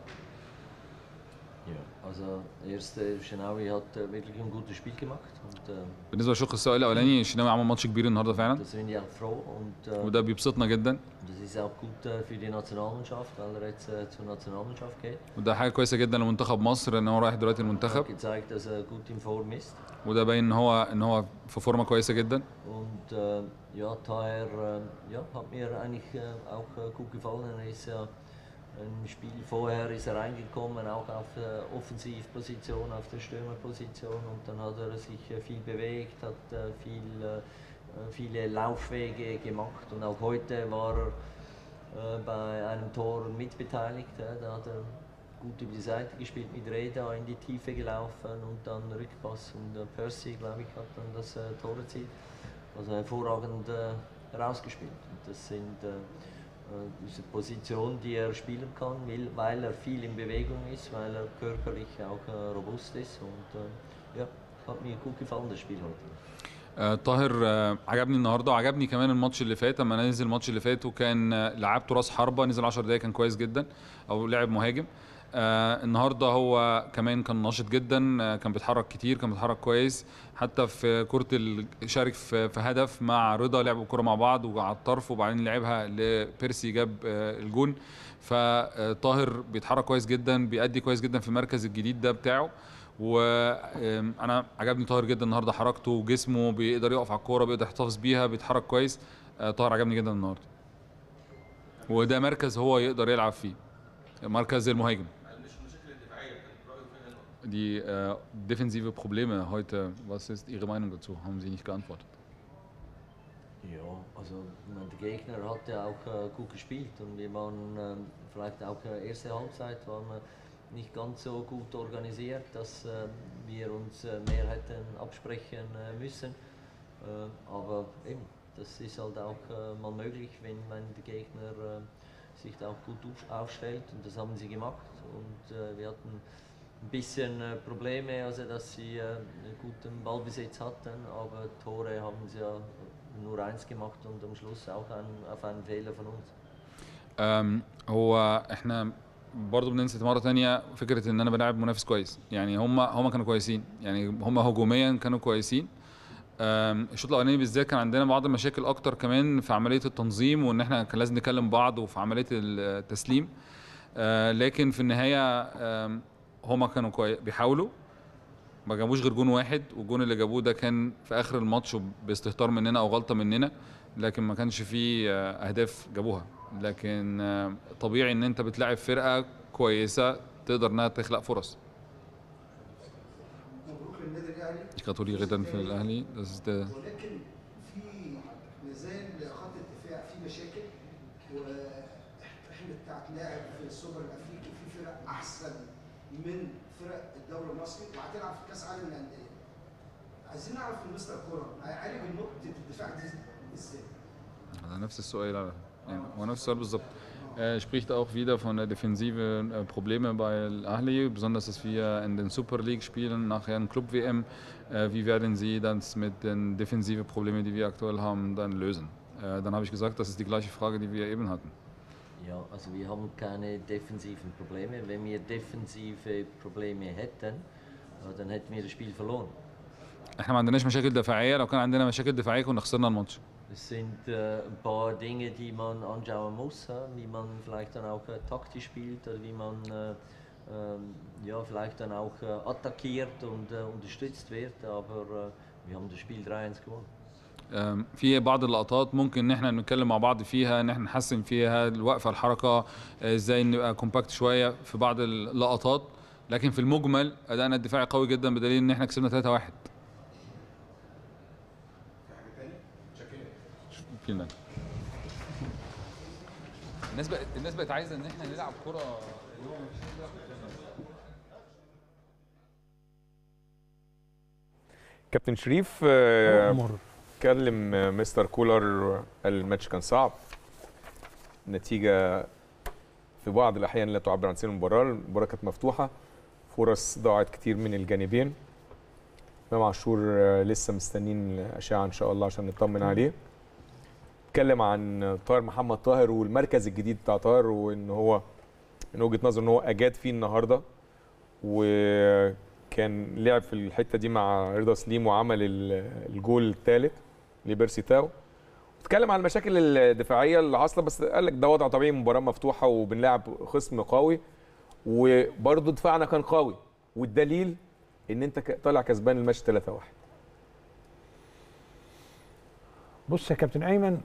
Ja, also erste Schenawi hat äh, wirklich ein gutes Spiel gemacht und äh, بالنسبه لشق السؤال الاولاني الشناوي عمل ماتش كبير النهارده فعلا da sind wir auch froh und äh, وده بيبسطنا جدا das ist auch gut äh, für die Nationalmannschaft, weil er jetzt äh, zur Nationalmannschaft geht. وده حاجه كويسه جدا لمنتخب مصر ان هو رايح دلوقتي Er المنتخب hat gezeigt, dass er gut in Form ist. وده باين ان هو ان هو في فورمه كويسه جدا Und äh, ja, daher äh, ja, hat mir eigentlich äh, auch äh, gut gefallen. Er ist ja im Spiel vorher ist er reingekommen, auch auf der Offensivposition, auf der Stürmerposition und dann hat er sich äh, viel bewegt, hat äh, viel, äh, viele Laufwege gemacht und auch heute war er äh, bei einem Tor mitbeteiligt. Ja, da hat er gut über die Seite gespielt mit Reda in die Tiefe gelaufen und dann Rückpass und äh, Percy, glaube ich, hat dann das äh, Tor erzielt. Also hervorragend äh, herausgespielt. Und das sind äh, äh, diese Positionen, die er spielen kann, weil, weil er viel in Bewegung ist, weil er körperlich auch äh, robust ist und äh, ja, hat mir gut gefallen das Spiel heute. آه، طاهر آه، عجبني النهارده وعجبني كمان الماتش اللي فات اما نزل الماتش اللي فات وكان آه، لعبته راس حربه نزل 10 دقايق كان كويس جدا او لعب مهاجم آه النهارده هو كمان كان ناشط جدا آه كان بيتحرك كتير كان بيتحرك كويس حتى في كره ال- شارك في, في هدف مع رضا لعبوا الكره مع بعض وعلى الطرف وبعدين لعبها لبيرسي جاب آه الجون فطاهر بيتحرك كويس جدا بيأدي كويس جدا في المركز الجديد ده بتاعه وانا عجبني طاهر جدا النهارده حركته وجسمه بيقدر يقف على الكوره بيقدر يحتفظ بيها بيتحرك كويس آه، طاهر عجبني جدا النهارده وده مركز هو يقدر يلعب فيه مركز المهاجم مش المشاكل الدفاعيه كان رايه فيها النقطة. Die äh, defensive Probleme heute, was ist Ihre Meinung dazu? Haben Sie nicht geantwortet. Ja, also ich meine, der Gegner hat ja auch äh, gut gespielt und wir waren ähm, vielleicht auch äh, erste Halbzeit waren wir nicht ganz so gut organisiert, dass äh, wir uns äh, mehr hätten absprechen äh, müssen. Äh, aber eben, das ist halt auch äh, mal möglich, wenn, wenn der Gegner äh, sich da auch gut auf- aufstellt und das haben sie gemacht und äh, wir hatten ein bisschen äh, Probleme, also dass sie äh, einen guten Ballbesitz hatten, aber Tore haben sie ja nur eins gemacht und am Schluss auch ein, auf einen Fehler von uns. أم، هو احنا برضه بننسى مره تانية فكره ان انا بلاعب منافس كويس يعني هم هم كانوا كويسين يعني هم هجوميا كانوا كويسين أم، الشوط الاولاني بالذات كان عندنا بعض المشاكل اكتر كمان في عمليه التنظيم وان احنا كان لازم نكلم بعض وفي عمليه التسليم أه، لكن في النهايه أم، هم كانوا كوي... بيحاولوا ما جابوش غير جون واحد والجون اللي جابوه ده كان في اخر الماتش باستهتار مننا او غلطه مننا لكن ما كانش فيه آه، اهداف جابوها لكن آه، طبيعي ان انت بتلاعب فرقه كويسه تقدر انها تخلق فرص مبروك للنادي الاهلي Ich gratuliere dann für Ahli. Das ist der ولكن في مازال خط الدفاع فيه مشاكل واحنا بتاعت لاعب في السوبر الافريقي في فرق احسن من فرق الدوري المصري وهتلعب في كاس عالم للانديه. عايزين نعرف من مستر كوره هيعالج نقطه الدفاع دي ازاي؟ Also nefs السؤال على يعني هو نفس السؤال بالظبط. Er spricht auch wieder von der Defensive äh, Probleme bei Ahli, besonders dass wir in den Super League spielen, nachher in Club WM. Äh, wie werden Sie das mit den defensive Problemen, die wir aktuell haben, dann lösen? Äh, dann habe ich gesagt, das ist die gleiche Frage, die wir eben hatten. Ja, also wir haben keine defensiven Probleme. Wenn wir defensive Probleme hätten, äh, dann hätten wir das Spiel verloren. احنا ما عندناش مشاكل دفاعيه لو كان عندنا مشاكل دفاعيه كنا خسرنا الماتش Es sind äh, ein paar Dinge, die man anschauen muss, äh, wie man vielleicht dann auch äh, taktisch spielt oder wie man äh, ähm, ja, vielleicht dann auch äh, attackiert und äh, unterstützt wird. Aber äh, wir haben das Spiel 3-1 gewonnen. أم، في بعض اللقطات ممكن ان احنا نتكلم مع بعض فيها ان احنا نحسن فيها الوقفه الحركه آه، ازاي نبقى كومباكت شويه في بعض اللقطات لكن في المجمل ادائنا الدفاعي قوي جدا بدليل ان احنا كسبنا 3-1 vielen Dank. الناس بقت الناس بقت عايزه ان احنا نلعب كره كابتن شريف آه، أمر. اتكلم آه، مستر كولر قال الماتش كان صعب نتيجة في بعض الأحيان لا تعبر عن سير المباراة المباراة كانت مفتوحة فرص ضاعت كتير من الجانبين إمام عاشور آه، لسه مستنيين الأشعة إن شاء الله عشان نطمن عليه اتكلم عن طاهر محمد طاهر والمركز الجديد بتاع طاهر وإن هو من وجهة نظره إن هو أجاد فيه النهاردة وكان لعب في الحتة دي مع رضا سليم وعمل ال- الجول الثالث لبيرسي تاو اتكلم عن المشاكل الدفاعيه اللي حاصله بس قال لك ده وضع طبيعي مباراه مفتوحه وبنلعب خصم قوي وبرضه دفاعنا كان قوي والدليل ان انت ك- طالع كسبان الماتش 3-1 بص يا كابتن ايمن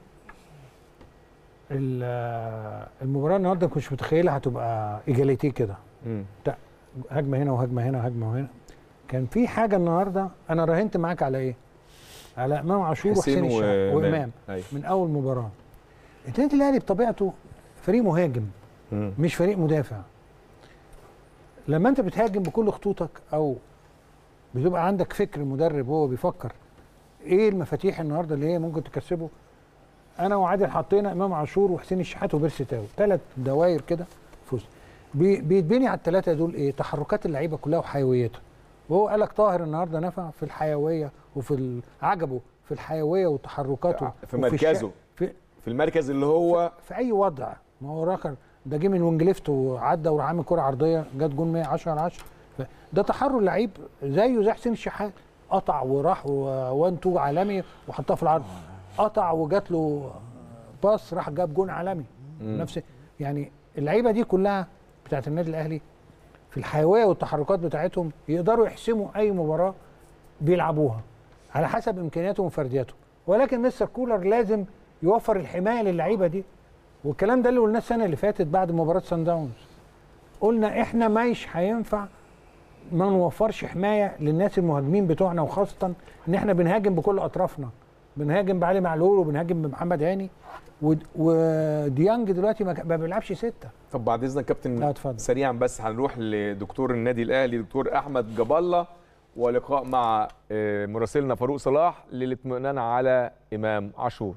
ال- المباراه النهارده ما كنتش متخيلها هتبقى ايجاليتي كده مم. هجمه هنا وهجمه هنا وهجمه هنا كان في حاجه النهارده انا راهنت معاك على ايه؟ على امام عاشور وحسين الشحات وامام أيوة. من اول مباراه النادي الاهلي بطبيعته فريق مهاجم مم. مش فريق مدافع لما انت بتهاجم بكل خطوطك او بتبقى عندك فكر مدرب هو بيفكر ايه المفاتيح النهارده اللي هي ممكن تكسبه انا وعادل حطينا امام عاشور وحسين الشحات وبيرسي تاو ثلاث دوائر كده فوز بي- بيتبني على الثلاثه دول ايه تحركات اللعيبه كلها وحيويتها وهو قال لك طاهر النهارده نفع في الحيويه وفي ال- عجبه في الحيويه وتحركاته في وفي الش- مركزه في في المركز اللي هو في اي وضع ما هو راكر ده جه من وينج ليفت وعدى وراح عامل كره عرضيه جت جون 110 على 10 ف- ده تحرر لعيب زيه زي حسين الشحات قطع وراح 1 2 عالمي وحطها في العرض قطع وجات له باص راح جاب جون عالمي نفس يعني اللعيبه دي كلها بتاعت النادي الاهلي في الحيويه والتحركات بتاعتهم يقدروا يحسموا اي مباراه بيلعبوها على حسب امكانياتهم وفردياتهم ولكن مستر كولر لازم يوفر الحمايه للعيبه دي والكلام ده اللي قلناه السنه اللي فاتت بعد مباراه سان داونز قلنا احنا مش هينفع ما نوفرش حمايه للناس المهاجمين بتوعنا وخاصه ان احنا بنهاجم بكل اطرافنا بنهاجم بعلي معلول وبنهاجم بمحمد هاني ود- وديانج دلوقتي ما ك- ما بيلعبش سته طب بعد اذنك كابتن لا اتفضل سريعا بس هنروح لدكتور النادي الاهلي دكتور احمد جاب الله ولقاء مع آه، مراسلنا فاروق صلاح للاطمئنان على امام عاشور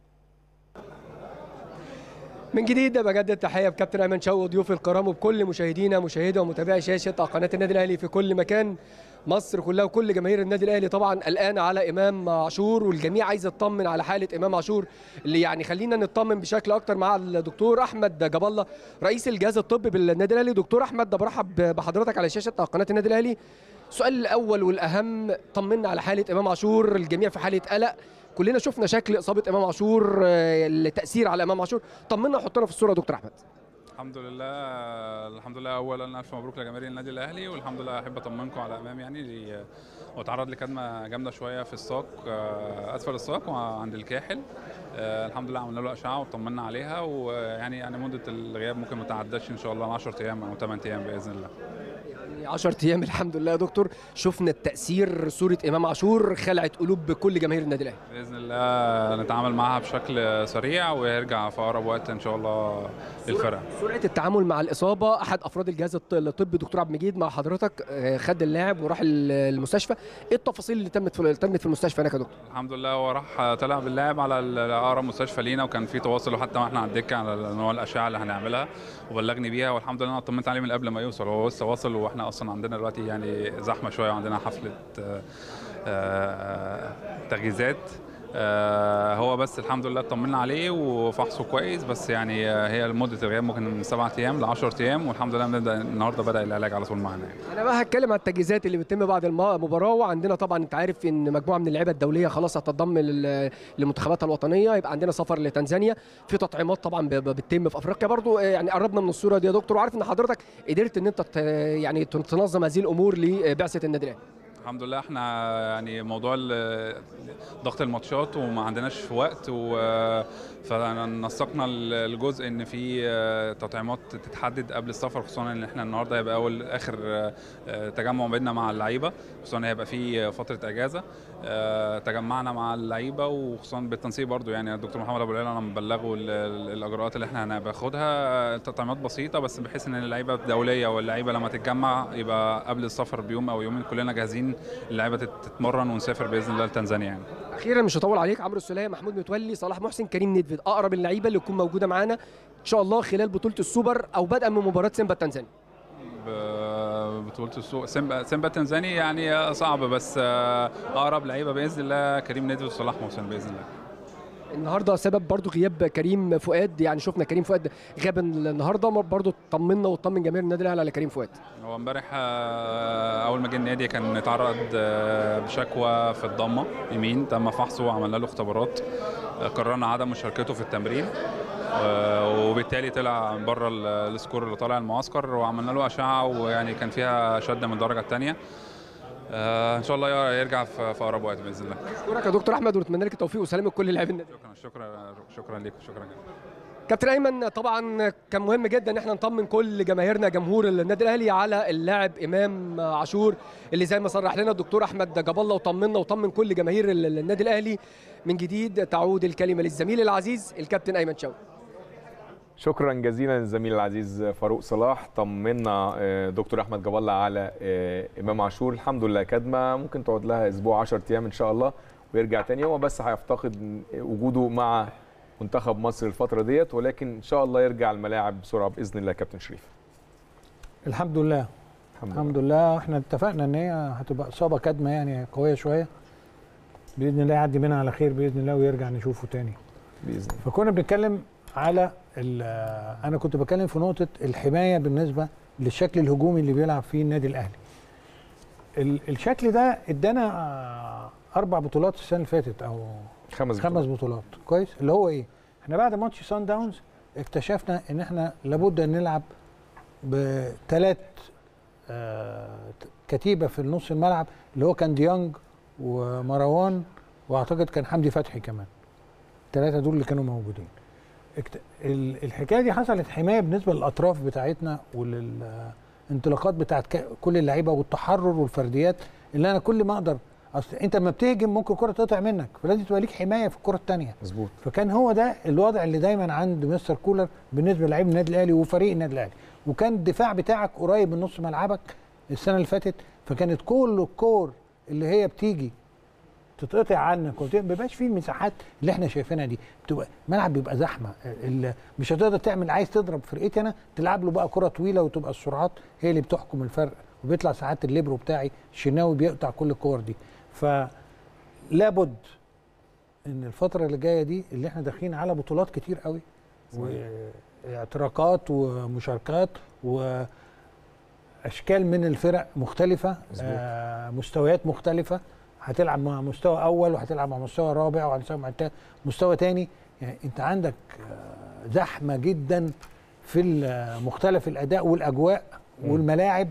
من جديد بجدد تحيه بكابتن ايمن شوقي وضيوف الكرام وبكل مشاهدينا مشاهدي ومتابعي شاشه قناه النادي الاهلي في كل مكان مصر كلها وكل جماهير النادي الاهلي طبعا قلقانه على امام عاشور والجميع عايز يطمن على حاله امام عاشور اللي يعني خلينا نطمن بشكل اكتر مع الدكتور احمد جاب الله رئيس الجهاز الطبي بالنادي الاهلي دكتور احمد ده برحب بحضرتك على شاشه قناه النادي الاهلي السؤال الاول والاهم طمنا على حاله امام عاشور الجميع في حاله قلق كلنا شفنا شكل اصابه امام عاشور آه، التاثير على امام عاشور طمنا وحطنا في الصوره يا دكتور احمد الحمد لله الحمد لله اولا الف مبروك لجماهير النادي الاهلي والحمد لله احب اطمنكم على امام يعني دي- واتعرض لكدمه جامده شويه في الساق آه، اسفل الساق وعند الكاحل آه، الحمد لله عملنا له اشعه وطمنا عليها ويعني يعني مده الغياب ممكن ما تعداش ان شاء الله 10 ايام او 8 ايام باذن الله يعني 10 ايام الحمد لله يا دكتور شفنا التاثير صوره امام عاشور خلعت قلوب كل جماهير النادي الاهلي باذن الله نتعامل معاها بشكل سريع ويرجع في اقرب وقت ان شاء الله للفرقه سرعه التعامل مع الاصابه احد افراد الجهاز الط- الطبي دكتور عبد المجيد مع حضرتك آه، خد اللاعب وراح ال- المستشفى ايه التفاصيل اللي تمت في تمت في المستشفى هناك يا دكتور الحمد لله هو راح طلع باللاعب على ال- اقرب مستشفى لينا وكان في تواصل وحتى واحنا على الدكه على نوع الاشعه اللي هنعملها وبلغني بيها والحمد لله انا طمنت عليه من قبل ما يوصل هو لسه واصل واحنا اصلا عندنا دلوقتي يعني زحمه شويه وعندنا حفله آه، آه، تجهيزات آه، هو بس الحمد لله اطمنا عليه وفحصه كويس بس يعني آه، هي مده الغياب ممكن من سبعة ايام ل 10 ايام والحمد لله بنبدا النهارده بدا العلاج على طول معانا يعني. انا بقى هتكلم عن التجهيزات اللي بتتم بعد الم- المباراه وعندنا طبعا انت عارف ان مجموعه من اللعيبه الدوليه خلاص هتنضم لل- لمنتخباتها الوطنيه يبقى عندنا سفر لتنزانيا في تطعيمات طبعا ب- ب- بتتم في افريقيا برضو آه، يعني قربنا من الصوره دي يا دكتور وعارف ان حضرتك قدرت ان انت ت- يعني تنظم هذه الامور لبعثه النادي الاهلي الحمد لله احنا يعني موضوع ال- ضغط الماتشات وما عندناش وقت و فنسقنا ال- الجزء ان في آه، تطعيمات تتحدد قبل السفر خصوصا ان احنا النهارده هيبقى اول اخر آه، آه، تجمع بيننا مع اللعيبه خصوصا ان هيبقى في فتره اجازه آه، تجمعنا مع اللعيبه وخصوصا بالتنسيق برضو يعني الدكتور محمد ابو العلا انا مبلغه ال- ال- الاجراءات اللي احنا هناخدها تطعيمات بسيطه بس بحيث ان اللعيبه الدوليه واللعيبه لما تتجمع يبقى قبل السفر بيوم او يومين كلنا جاهزين اللعيبه تت- تتمرن ونسافر باذن الله لتنزانيا يعني اخيرا مش هطول عليك عمرو السوليه محمود متولي صلاح محسن كريم ندفد اقرب اللعيبه اللي تكون موجوده معانا ان شاء الله خلال بطوله السوبر او بدءا من مباراه سيمبا التنزاني بطولة السوق سيمبا سيمبا تنزاني يعني صعب بس آه، اقرب لعيبه باذن الله كريم ندوي وصلاح محسن باذن الله النهارده سبب برضو غياب كريم فؤاد يعني شفنا كريم فؤاد غاب النهارده برضو طمنا وطمن جماهير النادي الاهلي على كريم فؤاد هو امبارح آه، اول ما جه النادي كان اتعرض آه، بشكوى في الضمه يمين تم فحصه وعملنا له اختبارات آه، قررنا عدم مشاركته في التمرين آه، وبالتالي طلع بره ال- السكور اللي طالع المعسكر وعملنا له اشعه ويعني كان فيها شد من الدرجه الثانيه ان شاء الله يرجع في في اقرب وقت باذن الله اشكرك يا دكتور احمد ونتمنى لك التوفيق وسلامه لكل لاعبي النادي شكرا شكرا شكرا ليك شكرا جدا كابتن ايمن طبعا كان مهم جدا ان احنا نطمن كل جماهيرنا جمهور النادي الاهلي على اللاعب امام عاشور اللي زي ما صرح لنا الدكتور احمد جاب الله وطمنا وطمن كل جماهير ال- النادي الاهلي من جديد تعود الكلمه للزميل العزيز الكابتن ايمن شوقي شكرا جزيلا للزميل العزيز فاروق صلاح طمنا آه، دكتور احمد جاب الله على آه، امام عاشور الحمد لله كدمه ممكن تقعد لها اسبوع 10 ايام ان شاء الله ويرجع تاني هو بس هيفتقد وجوده مع منتخب مصر الفتره ديت ولكن ان شاء الله يرجع الملاعب بسرعه باذن الله كابتن شريف الحمد لله الحمد, الحمد لله احنا اتفقنا ان هي هتبقى اصابه كدمه يعني قويه شويه باذن الله يعدي منها على خير باذن الله ويرجع نشوفه تاني باذن الله فكنا بنتكلم على ال- انا كنت بتكلم في نقطه الحمايه بالنسبه للشكل الهجومي اللي بيلعب فيه النادي الاهلي ال- الشكل ده ادانا آه، اربع بطولات السنه اللي فاتت او خمس خمس بطولات كويس اللي هو ايه احنا بعد ماتش سان داونز اكتشفنا ان احنا لابد ان نلعب بثلاث كتيبه في النص الملعب اللي هو كان ديانج ومروان واعتقد كان حمدي فتحي كمان الثلاثه دول اللي كانوا موجودين اكت... ال- الحكايه دي حصلت حمايه بالنسبه للاطراف بتاعتنا وللانطلاقات بتاعت ك- كل اللعيبه والتحرر والفرديات اللي انا كل ما اقدر اصل انت لما بتهجم ممكن الكره تقطع منك فلازم تبقى ليك حمايه في الكره الثانيه مظبوط فكان هو ده الوضع اللي دايما عند مستر كولر بالنسبه للاعيب النادي الاهلي وفريق النادي الاهلي وكان الدفاع بتاعك قريب من نص ملعبك السنه اللي فاتت فكانت كل الكور اللي هي بتيجي تتقطع عنك وما بيبقاش فيه المساحات اللي احنا شايفينها دي بتبقى الملعب بيبقى زحمه ال- مش هتقدر تعمل عايز تضرب فرقتي انا تلعب له بقى كره طويله وتبقى السرعات هي اللي بتحكم الفرق وبيطلع ساعات الليبرو بتاعي الشناوي بيقطع كل الكور دي فلابد ان الفتره اللي جايه دي اللي احنا داخلين على بطولات كتير قوي واعتراقات ومشاركات واشكال من الفرق مختلفه آه مستويات مختلفه هتلعب مع مستوى اول وهتلعب مع مستوى رابع وهتلعب مع تا- مستوى تاني يعني انت عندك آه، زحمه جدا في ال- مختلف الاداء والاجواء والملاعب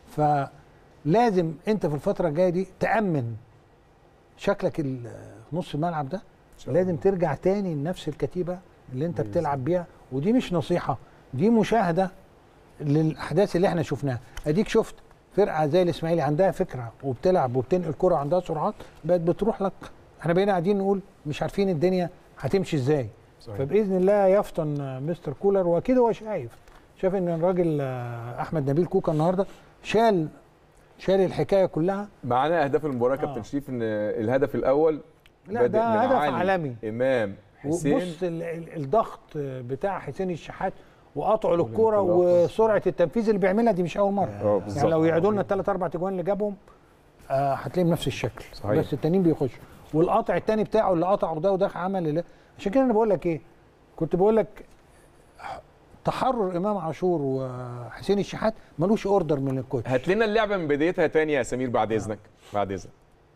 فلازم انت في الفتره الجايه دي تامن شكلك ال- نص الملعب ده لازم ترجع تاني لنفس الكتيبه اللي انت بتلعب بيها ودي مش نصيحه دي مشاهده للاحداث اللي احنا شفناها اديك شفت فرقه زي الاسماعيلي عندها فكره وبتلعب وبتنقل كره عندها سرعات بقت بتروح لك احنا بقينا قاعدين نقول مش عارفين الدنيا هتمشي ازاي صحيح. فباذن الله يفطن آه، مستر كولر واكيد هو شايف شاف ان الراجل آه، احمد نبيل كوكا النهارده شال شال الحكايه كلها معانا اهداف المباراه آه. كابتن شريف ان الهدف الاول لا بادئ ده من هدف علي، عالمي امام حسين وبص ال- ال- الضغط بتاع حسين الشحات وقطعه للكوره والانطلاق. وسرعه التنفيذ اللي بيعملها دي مش اول مره اه بالظبط يعني لو يعيدوا لنا الثلاث اربع تجوان اللي جابهم آه هتلاقيهم نفس الشكل صحيح. بس التانيين بيخشوا والقطع التاني بتاعه اللي قطعه ده وده عمل اللي عشان كده انا بقول لك ايه كنت بقول لك تحرر امام عاشور وحسين الشحات ملوش اوردر من الكوتش هات لنا اللعبه من بدايتها تاني يا سمير بعد اذنك بعد اذنك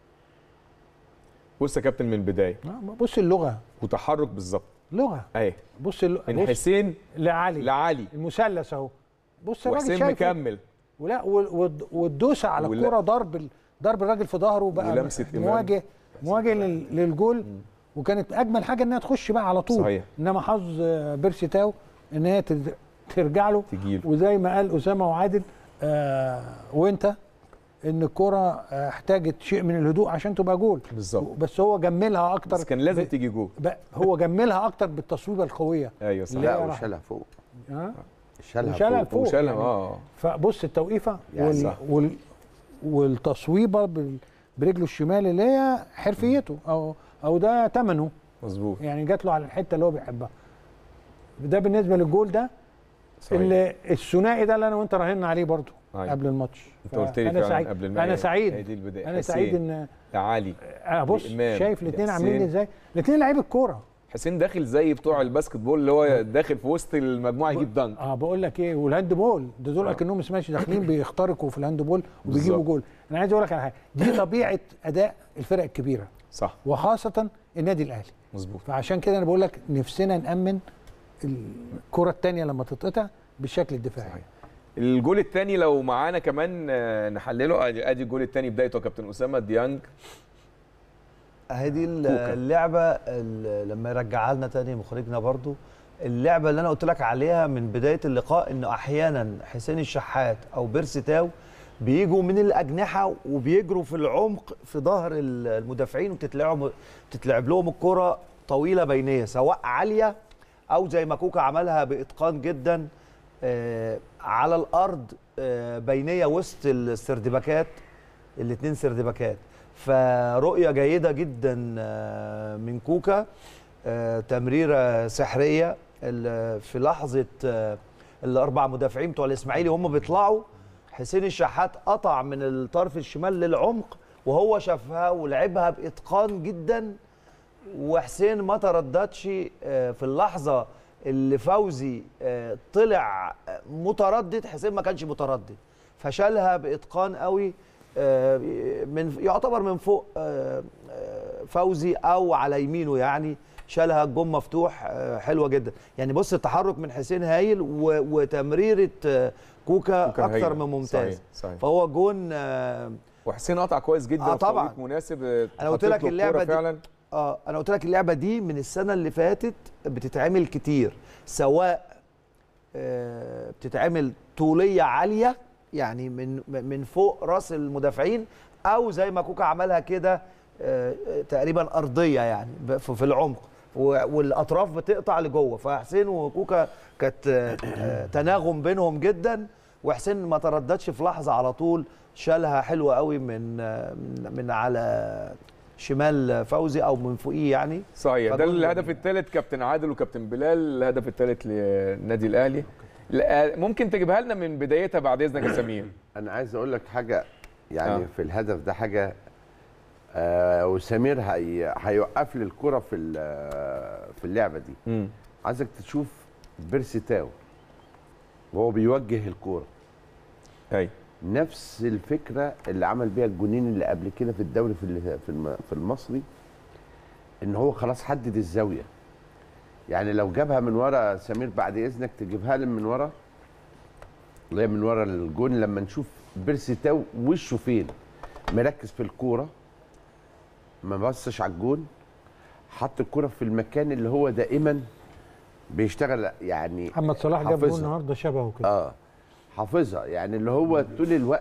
بص يا كابتن من البدايه آه، بص اللغه وتحرك بالظبط لغه اهي بص اللغة. من بص حسين لعلي لعلي المثلث اهو بص الراجل وحسين شايف مكمل ولا وال- والد- والدوسه على ولا- الكوره ضرب ال- ضرب الراجل في ظهره بقى ولمسة إمام. مواجه مواجه لل- للجول وكانت اجمل حاجه انها تخش بقى على طول صحيح. انما حظ آه، بيرسي تاو ان هي تد- ترجع له تجيله وزي ما قال اسامه وعادل آه وانت ان الكوره آه، احتاجت شيء من الهدوء عشان تبقى جول بالظبط بس هو جملها اكتر بس كان لازم ب- تيجي جول ب- هو جملها اكتر بالتصويبه القويه ايوه صح لا، لا راح. وشالها فوق ها شالها وشالها فوق فوق وشالها يعني. اه فبص التوقيفه يعني وال... صح. وال... والتصويبه بال... برجله الشمال اللي هي حرفيته او او ده ثمنه مظبوط يعني جات له على الحته اللي هو بيحبها ده بالنسبه للجول ده صحيح. اللي الثنائي ده اللي انا وانت راهنا عليه برضو أيوة. قبل الماتش انت قلت لي فأنا فعلا سعيد قبل انا هي سعيد دي البدايه انا حسين سعيد ان لعلي انا بص لإمام، شايف الاثنين لحسين. عاملين ازاي الاثنين لعيب الكوره حسين داخل زي بتوع الباسكت بول اللي هو داخل في وسط المجموعه يجيب دنك اه بقول لك ايه والهاند بول ده دول آه. اكنهم سماش داخلين بيخترقوا في الهاند بول وبيجيبوا بالظبط. جول انا عايز اقول لك على حاجه دي طبيعه اداء الفرق الكبيره صح وخاصه النادي الاهلي مظبوط فعشان كده انا بقول لك نفسنا نامن الكره الثانيه لما تتقطع بالشكل الدفاعي صحيح. الجول الثاني لو معانا كمان آه، نحلله ادي ادي الجول الثاني بدايته يا كابتن اسامه ديانج اهي دي ال- كوكا. اللعبه ال- لما يرجعها لنا تاني مخرجنا برضو اللعبه اللي انا قلت لك عليها من بدايه اللقاء انه احيانا حسين الشحات او بيرسي تاو بيجوا من الاجنحه وبيجروا في العمق في ظهر ال- المدافعين وبتتلعب بتتلعب لهم الكره طويله بينيه سواء عاليه او زي ما كوكا عملها باتقان جدا آه، على الارض آه، بينيه وسط السردباكات الاثنين سردباكات فرؤيه جيده جدا آه، من كوكا آه، تمريره سحريه ال- في لحظه آه، الاربع مدافعين بتوع الاسماعيلي هم بيطلعوا حسين الشحات قطع من الطرف الشمال للعمق وهو شافها ولعبها باتقان جدا وحسين ما ترددش آه، في اللحظه اللي فوزي آه، طلع آه، متردد حسين ما كانش متردد فشالها باتقان قوي آه، من يعتبر من فوق آه، آه، فوزي او على يمينه يعني شالها الجون مفتوح آه، حلوه جدا يعني بص التحرك من حسين هايل و- وتمريره آه، كوكا كوكا اكتر هايلة. من ممتاز صحيح صحيح فهو جون آه، وحسين قطع كويس جدا آه وفي طبعاً. توقيت مناسب آه، أنا قلت حطيت لك له اللعبة الكورة دي- فعلا اه انا قلت لك اللعبه دي من السنه اللي فاتت بتتعمل كتير سواء آه، بتتعمل طوليه عاليه يعني من من فوق راس المدافعين او زي ما كوكا عملها كده آه، آه، تقريبا ارضيه يعني ب- في في العمق و- والاطراف بتقطع لجوه فحسين وكوكا كانت آه، آه، تناغم بينهم جدا وحسين ما ترددش في لحظه على طول شالها حلوه قوي من من, من على شمال فوزي او من فوقيه يعني صحيح ده فدول- الهدف الثالث كابتن عادل وكابتن بلال الهدف الثالث للنادي الاهلي لا، ممكن تجيبها لنا من بدايتها بعد اذنك يا سمير انا عايز اقول لك حاجه يعني آه. آه. في الهدف ده حاجه آه وسمير هي هيوقف لي الكره في ال- في اللعبه دي مم. عايزك تشوف بيرسي تاو وهو بيوجه الكوره ايوه نفس الفكره اللي عمل بيها الجونين اللي قبل كده في الدوري في ال- في الم- في المصري ان هو خلاص حدد الزاويه يعني لو جابها من ورا سمير بعد اذنك تجيبها لي من ورا اللي هي من ورا الجون لما نشوف بيرسي تاو وشه فين مركز في الكوره ما بصش على الجون حط الكوره في المكان اللي هو دائما بيشتغل يعني محمد صلاح جاب جول حافظها. النهارده شبهه كده اه حافظها يعني اللي هو طول الوقت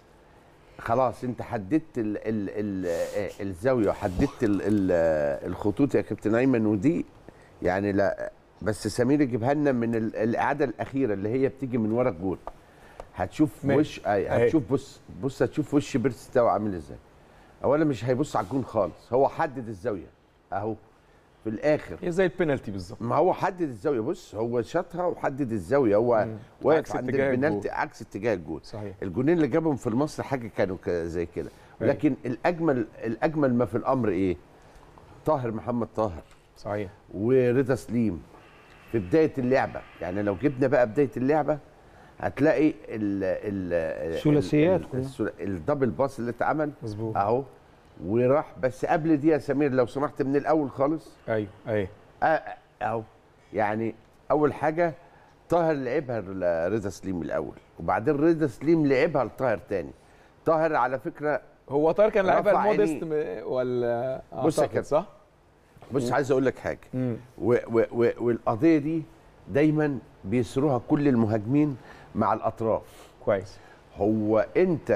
خلاص انت حددت ال ال ال الزاويه وحددت ال ال الخطوط يا كابتن ايمن ودي يعني لا بس سمير يجيبها لنا من ال- الاعاده الاخيره اللي هي بتيجي من ورا الجول هتشوف ماشي. وش أي أهي. هتشوف بص بص هتشوف وش بيرس تاو عامل ازاي اولا مش هيبص على الجون خالص هو حدد الزاويه اهو في الاخر هي زي البينالتي بالظبط ما هو حدد الزاويه بص هو شاطها وحدد الزاويه هو مم. واقف عكس عند اتجاه البنالتي الجول. عكس اتجاه الجول صحيح الجونين اللي جابهم في مصر حاجه كانوا ك- زي كده أيوة. لكن الاجمل الاجمل ما في الامر ايه طاهر محمد طاهر صحيح ورضا سليم في بدايه اللعبه يعني لو جبنا بقى بدايه اللعبه هتلاقي ال ال ثلاثيات ال- كلها. الثلا- الدبل باس اللي اتعمل مظبوط اهو وراح بس قبل دي يا سمير لو سمحت من الاول خالص ايوه ايوه آه، اهو يعني اول حاجه طاهر لعبها لرضا سليم الاول وبعدين رضا سليم لعبها لطاهر تاني طاهر على فكره هو طاهر كان لعبها رفع المودست م- ولا بص يا أعتقد، كابتن. صح؟ بص عايز اقول لك حاجه مم. و و و والقضيه دي دايما بيسروها كل المهاجمين مع الاطراف كويس هو انت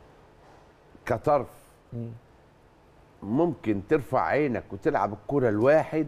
كطرف مم. ممكن ترفع عينك وتلعب الكرة الواحد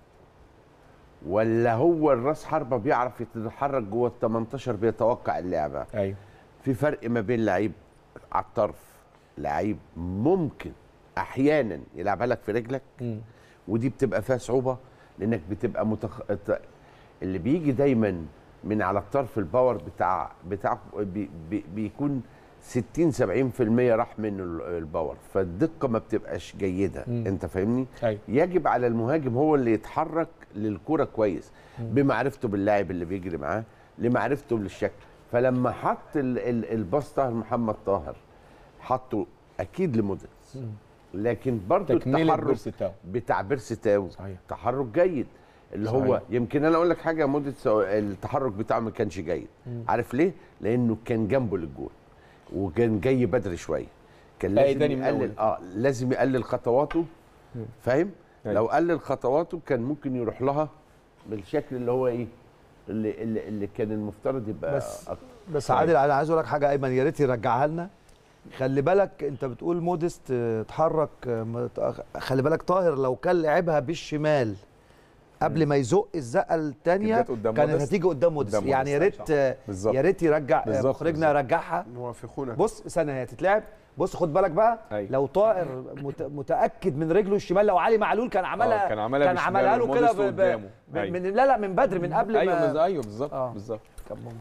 ولا هو الراس حربة بيعرف يتحرك جوه ال 18 بيتوقع اللعبة ايوه في فرق ما بين لعيب على الطرف لعيب ممكن احيانا يلعبها لك في رجلك مم. ودي بتبقى فيها صعوبه لانك بتبقى متخ... ت- اللي بيجي دايما من على الطرف الباور بتاع بتاع بي... بي... بيكون 60 70% راح منه ال- الباور فالدقه ما بتبقاش جيده مم. انت فاهمني ايوه يجب على المهاجم هو اللي يتحرك للكرة كويس بمعرفته باللاعب اللي بيجري معاه لمعرفته بالشكل فلما حط ال- ال- الباص طاهر محمد طاهر حطه اكيد لموديس لكن برضه تكمله التحرك بيرسي تاو بتاع بيرسي تاو صحيح تحرك جيد اللي صحيح. هو يمكن انا اقول لك حاجه يا موديس التحرك بتاعه ما كانش جيد مم. عارف ليه لانه كان جنبه للجول وكان جاي بدري شويه كان لا، لازم تاني من يقلل أول. اه لازم يقلل خطواته مم. فاهم أيوة. لو قلل خطواته كان ممكن يروح لها بالشكل اللي هو ايه اللي اللي, اللي كان المفترض يبقى بس- أكتر. بس عادل انا عايز اقول لك حاجه ايمن يا ريت يرجعها لنا خلي بالك انت بتقول موديست اه، اتحرك اه، مت- خلي بالك طاهر لو كان لعبها بالشمال قبل ما يزق الزقه الثانيه جت قدام كانت موديست. هتيجي قدام موديست قدام يعني يا موديست، ريت اه، بالظبط يا ريت يرجع اه، بالظبط، مخرجنا بالظبط. يرجعها موافقونا بص ثانيه هي تتلعب بص خد بالك بقى أيوة. لو طائر مت- متاكد من رجله الشمال لو علي معلول كان عملها آه، كان عملها كان بالشمال عملها له كده والموديست ب- ب- قدامه. ب- أيوة. من لا لا من بدري من قبل ايوه ما بز- ايوه بالظبط آه. بالظبط كان ممكن.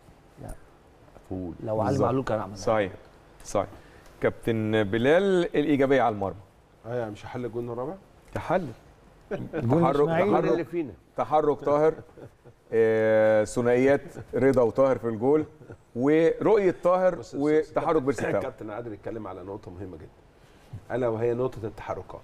فول لو علي بالظبط. معلول كان عملها صحيح صحيح كابتن بلال الايجابيه على المرمى ايوه مش هحل الجون الرابع تحلل جون تحرك إسماعيل. مين اللي تحرك فينا تحرك طاهر آه، ثنائيات رضا وطاهر في الجول ورؤيه طاهر بص- بص- وتحرك بيرسي تاو الكابتن قادر يتكلم على نقطه مهمه جدا الا وهي نقطه التحركات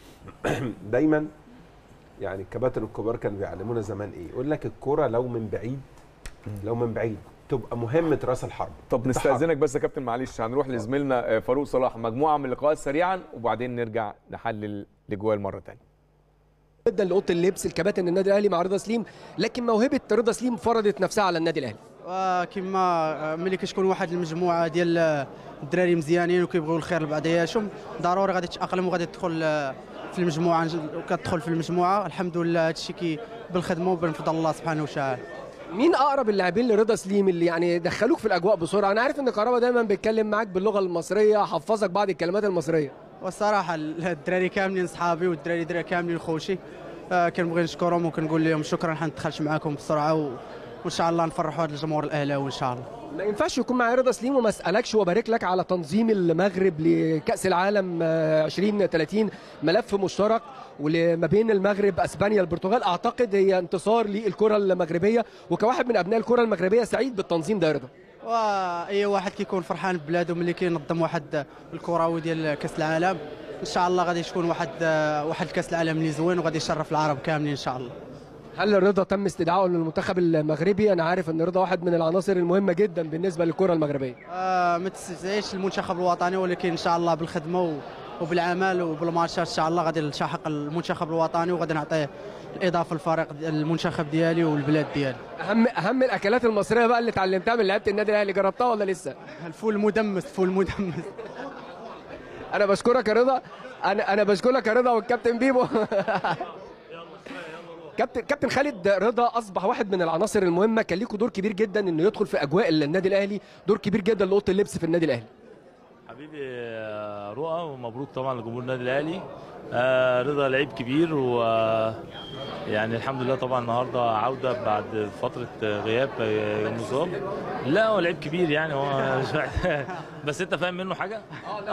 دايما يعني الكباتن الكبار كانوا بيعلمونا زمان ايه يقول لك الكره لو من بعيد لو من بعيد تبقى مهمه راس الحرب طب التحرك. نستاذنك بس يا كابتن معلش هنروح لزميلنا آه، فاروق صلاح مجموعه من اللقاءات سريعا وبعدين نرجع نحلل الاجوال مره ثانيه جدا لاوضه اللبس الكباتن النادي الاهلي مع رضا سليم لكن موهبه رضا سليم فرضت نفسها على النادي الاهلي وكما ملي كتكون واحد المجموعه ديال الدراري مزيانين وكيبغيو الخير لبعضياتهم ضروري غادي تاقلم وغادي تدخل في المجموعه وكتدخل في المجموعه الحمد لله هذا الشيء كي بالخدمه وبفضل الله سبحانه وتعالى مين اقرب اللاعبين لرضا سليم اللي يعني دخلوك في الاجواء بسرعه انا عارف ان كهربا دايما بيتكلم معاك باللغه المصريه حفظك بعض الكلمات المصريه والصراحه الدراري كاملين صحابي والدراري دراري كاملين خوشي آه، كنبغي نشكرهم وكنقول لهم شكرا حندخلش معاكم بسرعه و... وان شاء الله نفرحوا هذا الجمهور الاهلاوي ان شاء الله ما ينفعش يكون معايا رضا سليم وما اسالكش وبارك لك على تنظيم المغرب لكاس العالم آه، 2030 ملف مشترك وما بين المغرب اسبانيا البرتغال اعتقد هي انتصار للكره المغربيه وكواحد من ابناء الكره المغربيه سعيد بالتنظيم ده يا رضا واي واحد كيكون فرحان ببلاده ملي كينظم واحد الكروي ديال كاس العالم ان شاء الله غادي تكون واحد واحد كاس العالم اللي زوين وغادي يشرف العرب كاملين ان شاء الله هل رضا تم استدعائه للمنتخب المغربي انا عارف ان رضا واحد من العناصر المهمه جدا بالنسبه للكره المغربيه آه ما تستدعيش المنتخب الوطني ولكن ان شاء الله بالخدمه و- وبالعمل وبالماتشات ان شاء الله غادي نلتحق المنتخب الوطني وغادي نعطيه الاضافه للفريق المنتخب ديالي والبلاد ديالي اهم اهم الاكلات المصريه بقى اللي اتعلمتها من لعيبه النادي الاهلي جربتها ولا لسه الفول مدمس فول مدمس انا بشكرك يا رضا انا انا بشكرك يا رضا والكابتن بيبو كابتن كابتن خالد رضا اصبح واحد من العناصر المهمه كان ليكوا دور كبير جدا انه يدخل في اجواء النادي الاهلي دور كبير جدا لاوضه اللبس في النادي الاهلي حبيبي آه، رؤى ومبروك طبعا لجمهور النادي الاهلي آه، رضا لعيب كبير و آه، يعني الحمد لله طبعا النهارده عوده بعد فتره آه، غياب آه، مصاب لا هو لعيب كبير يعني هو مش محتاج- بس انت فاهم منه حاجه؟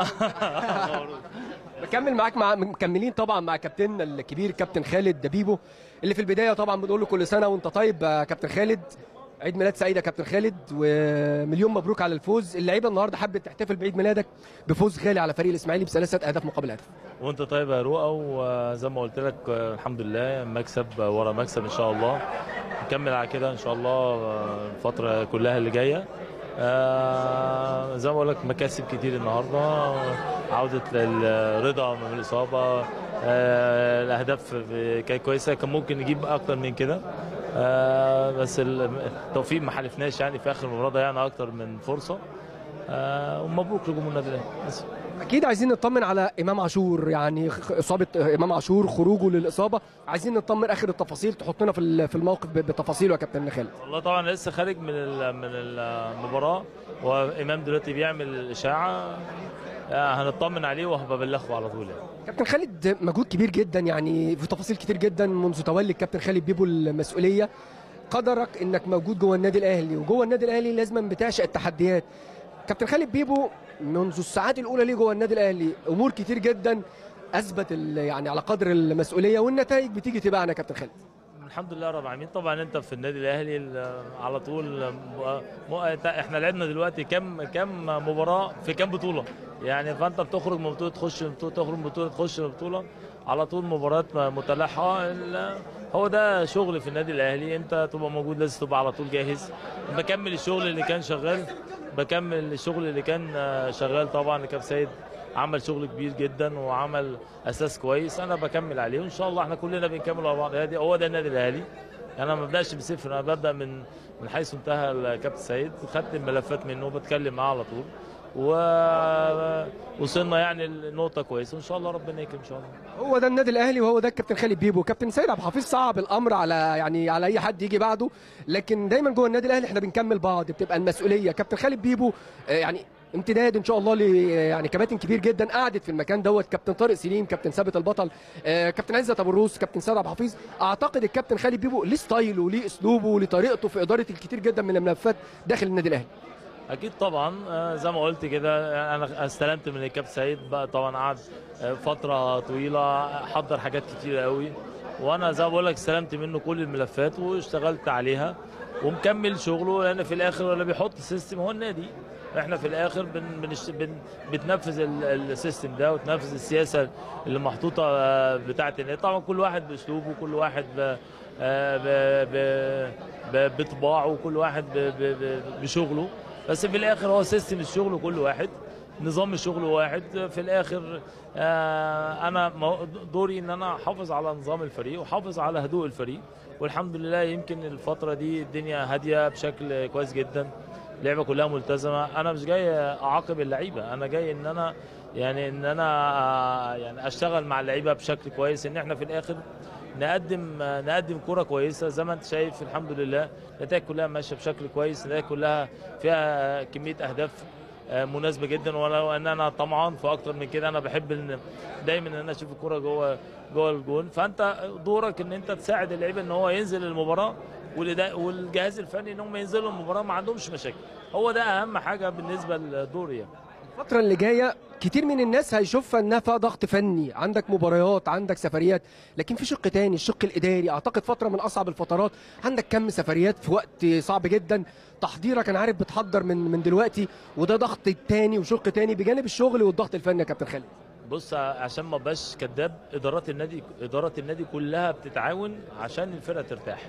بكمل معاك مع مكملين طبعا مع كابتننا الكبير كابتن خالد دبيبو اللي في البدايه طبعا بنقول له كل سنه وانت طيب يا كابتن خالد عيد ميلاد سعيد يا كابتن خالد ومليون مبروك على الفوز اللعيبه النهارده حبت تحتفل بعيد ميلادك بفوز غالي على فريق الاسماعيلي بثلاثه اهداف مقابل هدف وانت طيب يا رؤى وزي ما قلت لك آه، الحمد لله مكسب ورا مكسب ان شاء الله نكمل على كده ان شاء الله آه، الفتره كلها اللي جايه آه، زي ما بقول لك مكاسب كتير النهارده عوده الرضا من الاصابه آه، الاهداف كانت كويسه كان ممكن نجيب اكتر من كده آه، بس التوفيق ما حالفناش يعني في اخر المباراه ضيعنا اكتر من فرصه آه، ومبروك لجمهور النادي الاهلي بس. اكيد عايزين نطمن على امام عاشور يعني خ- اصابه امام عاشور خروجه للاصابه عايزين نطمن اخر التفاصيل تحطنا في ال- في الموقف ب- بتفاصيله يا كابتن خالد والله طبعا لسه خارج من ال- من المباراه وامام دلوقتي بيعمل الاشاعه آه، هنطمن عليه وهبلغه على طول يعني. كابتن خالد مجهود كبير جدا يعني في تفاصيل كتير جدا منذ تولي الكابتن خالد بيبو المسؤوليه قدرك انك موجود جوه النادي الاهلي وجوه النادي الاهلي لازم بتعشق التحديات كابتن خالد بيبو منذ الساعات الاولى ليه جوه النادي الاهلي امور كتير جدا اثبت ال- يعني على قدر المسؤوليه والنتائج بتيجي تبعنا يا كابتن خالد الحمد لله رب العالمين طبعا انت في النادي الاهلي ال- على طول م- م- احنا لعبنا دلوقتي كام كام مباراه في كام بطوله يعني فانت بتخرج من بطوله تخش من بطوله تخرج من بطوله تخش من بطوله على طول مباريات متلاحقه ال- هو ده شغل في النادي الاهلي انت تبقى موجود لازم تبقى على طول جاهز بكمل الشغل اللي كان شغال بكمل الشغل اللي كان آه، شغال طبعا كابتن سيد عمل شغل كبير جدا وعمل اساس كويس انا بكمل عليه وان شاء الله احنا كلنا بنكمل مع بعض هي- هو ده النادي الاهلي انا ما ببداش بصفر انا ببدا من من حيث انتهى الكابتن سيد خدت الملفات منه وبتكلم معاه على طول ووصلنا يعني لنقطه كويسه وان شاء الله ربنا يكرم ان شاء الله هو ده النادي الاهلي وهو ده الكابتن خالد بيبو كابتن سيد عبد الحفيظ صعب الامر على يعني على اي حد يجي بعده لكن دايما جوه النادي الاهلي احنا بنكمل بعض بتبقى المسؤوليه كابتن خالد بيبو آه، يعني امتداد ان شاء الله ل يعني كباتن كبير جدا قعدت في المكان دوت كابتن طارق سليم كابتن ثابت البطل آه، كابتن عزت ابو الروس كابتن سيد عبد الحفيظ اعتقد الكابتن خالد بيبو ليه ستايله وليه اسلوبه وليه طريقته في اداره الكثير جدا من الملفات داخل النادي الاهلي اكيد طبعا آه، زي ما قلت كده انا استلمت من الكابتن سعيد بقى طبعا قعد آه، فتره طويله حضر حاجات كتير قوي وانا زي ما بقول لك استلمت منه كل الملفات واشتغلت عليها ومكمل شغله لان في الاخر اللي بيحط السيستم هو النادي احنا في الاخر بن بنش بن بتنفذ ال- السيستم ده وتنفذ السياسه اللي محطوطه آه، بتاعه النادي طبعا كل واحد باسلوبه كل واحد ب آه، ب- ب- ب- بطباعه كل واحد ب- ب- ب- بشغله بس في الاخر هو سيستم الشغل كل واحد نظام الشغل واحد في الاخر آه، انا مو- دوري ان انا احافظ على نظام الفريق واحافظ على هدوء الفريق والحمد لله يمكن الفتره دي الدنيا هاديه بشكل كويس جدا اللعبه كلها ملتزمه انا مش جاي اعاقب اللعيبه انا جاي ان انا يعني ان انا آه، يعني اشتغل مع اللعيبه بشكل كويس ان احنا في الاخر نقدم نقدم كرة كويسة زي ما انت شايف الحمد لله النتائج كلها ماشية بشكل كويس النتائج كلها فيها كمية أهداف آه، مناسبة جدا ولو ان انا طمعان في اكتر من كده انا بحب ان دايما ان انا اشوف الكرة جوه جوه الجون فانت دورك ان انت تساعد اللعيبه ان هو ينزل المباراة والإدا- والجهاز الفني ان هم ينزلوا المباراة ما عندهمش مشاكل هو ده اهم حاجة بالنسبة للدور يعني الفترة اللي جاية كتير من الناس هيشوفها انها فيها ضغط فني، عندك مباريات، عندك سفريات، لكن في شق تاني الشق الاداري، اعتقد فترة من اصعب الفترات، عندك كم سفريات في وقت صعب جدا، تحضيرك انا عارف بتحضر من من دلوقتي وده ضغط تاني وشق تاني بجانب الشغل والضغط الفني يا كابتن خالد. بص عشان ما بقاش كذاب ادارات النادي ادارات النادي كلها بتتعاون عشان الفرقه ترتاح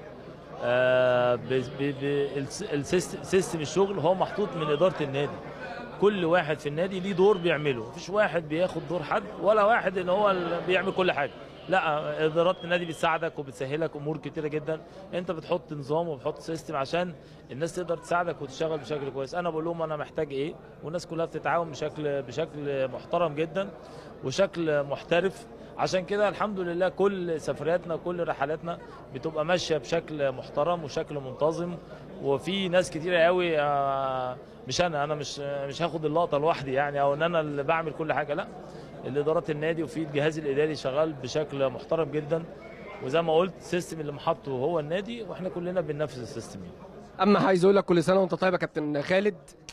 آه ب- ب- ب- الس- السيست- سيستم الشغل هو محطوط من اداره النادي كل واحد في النادي ليه دور بيعمله مفيش واحد بياخد دور حد ولا واحد اللي هو اللي بيعمل كل حاجه لا ادارات النادي بتساعدك وبتسهلك امور كتيره جدا انت بتحط نظام وبتحط سيستم عشان الناس تقدر تساعدك وتشتغل بشكل كويس انا بقول لهم انا محتاج ايه والناس كلها بتتعاون بشكل بشكل محترم جدا وشكل محترف عشان كده الحمد لله كل سفرياتنا كل رحلاتنا بتبقى ماشيه بشكل محترم وشكل منتظم وفي ناس كتيره قوي آه، مش انا انا مش مش هاخد اللقطه لوحدي يعني او ان انا اللي بعمل كل حاجه لا الادارات النادي وفي الجهاز الاداري شغال بشكل محترم جدا وزي ما قلت السيستم اللي محطه هو النادي واحنا كلنا بننفذ السيستم يعني. اما عايز اقول لك كل سنة وانت طيب يا كابتن خالد.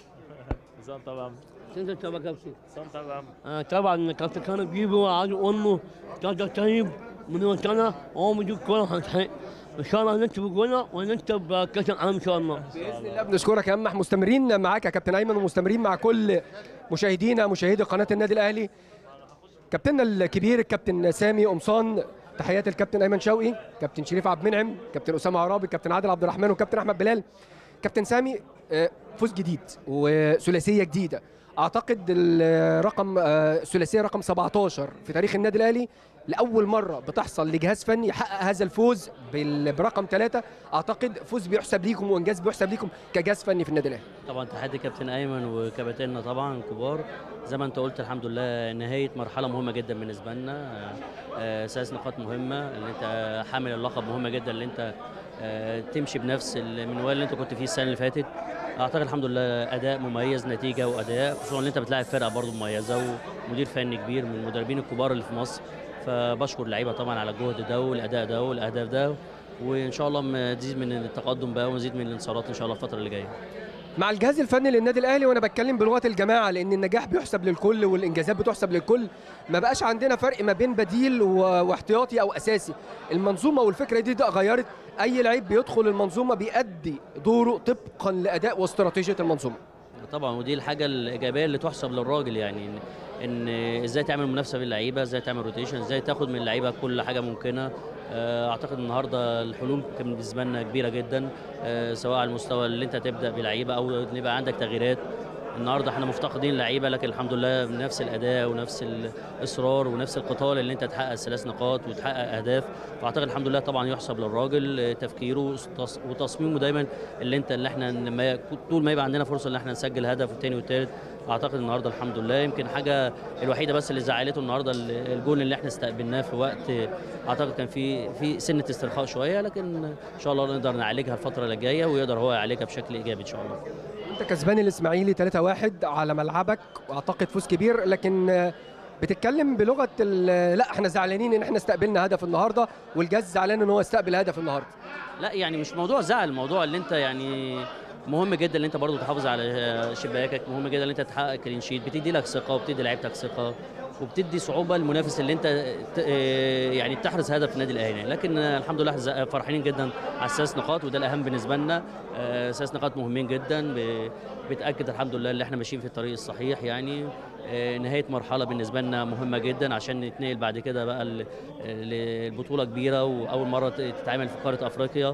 زين طبعا انت طبعا كابتن زين طبعا آه طبعا كابتن كان بيجيبوا عايز اقول له كابتن طيب من وقتنا هو بيجيب كوره هنحقق ان شاء الله نكتب جولنا ونكتب كاس العالم ان شاء الله باذن الله بنشكرك يا امح مستمرين معاك يا كابتن ايمن ومستمرين مع كل مشاهدينا مشاهدي قناه النادي الاهلي كابتننا الكبير الكابتن سامي قمصان تحيات الكابتن ايمن شوقي كابتن شريف عبد المنعم كابتن اسامه عرابي كابتن عادل عبد الرحمن وكابتن احمد بلال كابتن سامي آه، فوز جديد وثلاثيه جديده اعتقد الرقم آه، ثلاثيه رقم 17 في تاريخ النادي الاهلي لاول مره بتحصل لجهاز فني يحقق هذا الفوز بال- برقم ثلاثه اعتقد فوز بيحسب ليكم وانجاز بيحسب ليكم كجهاز فني في النادي الاهلي طبعا تحدي كابتن ايمن وكباتننا طبعا كبار زي ما انت قلت الحمد لله نهايه مرحله مهمه جدا بالنسبه لنا آه، ثلاث نقاط مهمه اللي انت حامل اللقب مهمه جدا اللي انت آه، تمشي بنفس المنوال اللي انت كنت فيه السنه اللي فاتت اعتقد الحمد لله اداء مميز نتيجه واداء خصوصا ان انت بتلاعب فرقه برضو مميزه ومدير فني كبير من المدربين الكبار اللي في مصر فبشكر اللعيبه طبعا على الجهد ده والاداء ده والاهداف ده وان شاء الله مزيد من التقدم بقى ومزيد من الانتصارات ان شاء الله الفتره اللي جايه مع الجهاز الفني للنادي الاهلي وانا بتكلم بلغه الجماعه لان النجاح بيحسب للكل والانجازات بتحسب للكل ما بقاش عندنا فرق ما بين بديل و- واحتياطي او اساسي المنظومه والفكره دي, دي غيرت اي لعيب بيدخل المنظومه بيأدي دوره طبقا لاداء واستراتيجيه المنظومه طبعا ودي الحاجه الايجابيه اللي تحسب للراجل يعني ان ان ازاي تعمل منافسه بين اللعيبه ازاي تعمل روتيشن ازاي تاخد من اللعيبه كل حاجه ممكنه آه، اعتقد النهارده الحلول كان بالنسبه لنا كبيره جدا آه، سواء على المستوى اللي انت تبدا بلعيبه او إن يبقى عندك تغييرات النهارده احنا مفتقدين لعيبه لكن الحمد لله بنفس الاداء ونفس الاصرار ونفس القتال اللي انت تحقق ثلاث نقاط وتحقق اهداف فاعتقد الحمد لله طبعا يحسب للراجل آه، تفكيره وتص- وتصميمه دايما اللي انت اللي احنا لما ي- طول ما يبقى عندنا فرصه ان احنا نسجل هدف والتاني والتالت اعتقد النهارده الحمد لله يمكن حاجه الوحيده بس اللي زعلته النهارده ال- الجول اللي احنا استقبلناه في وقت آه، اعتقد كان في في سنه استرخاء شويه لكن ان شاء الله نقدر نعالجها الفتره اللي جايه ويقدر هو يعالجها بشكل ايجابي ان شاء الله انت كسبان الاسماعيلي 3-1 على ملعبك واعتقد فوز كبير لكن آه، بتتكلم بلغه ال- لا احنا زعلانين ان احنا استقبلنا هدف النهارده والجهاز زعلان ان هو استقبل هدف النهارده لا يعني مش موضوع زعل الموضوع اللي انت يعني مهم جدا ان انت برضو تحافظ على شباكك مهم جدا ان انت تحقق كلين شيت بتدي لك ثقه وبتدي لعيبتك ثقه وبتدي صعوبه للمنافس اللي انت ت- اه يعني تحرز هدف النادي الاهلي لكن اه الحمد لله ز- فرحانين جدا على الثلاث نقاط وده الاهم بالنسبه لنا اه، ثلاث نقاط مهمين جدا ب- بتاكد الحمد لله ان احنا ماشيين في الطريق الصحيح يعني اه، نهايه مرحله بالنسبه لنا مهمه جدا عشان نتنقل بعد كده بقى ل- للبطوله كبيره واول مره ت- تتعمل في قاره افريقيا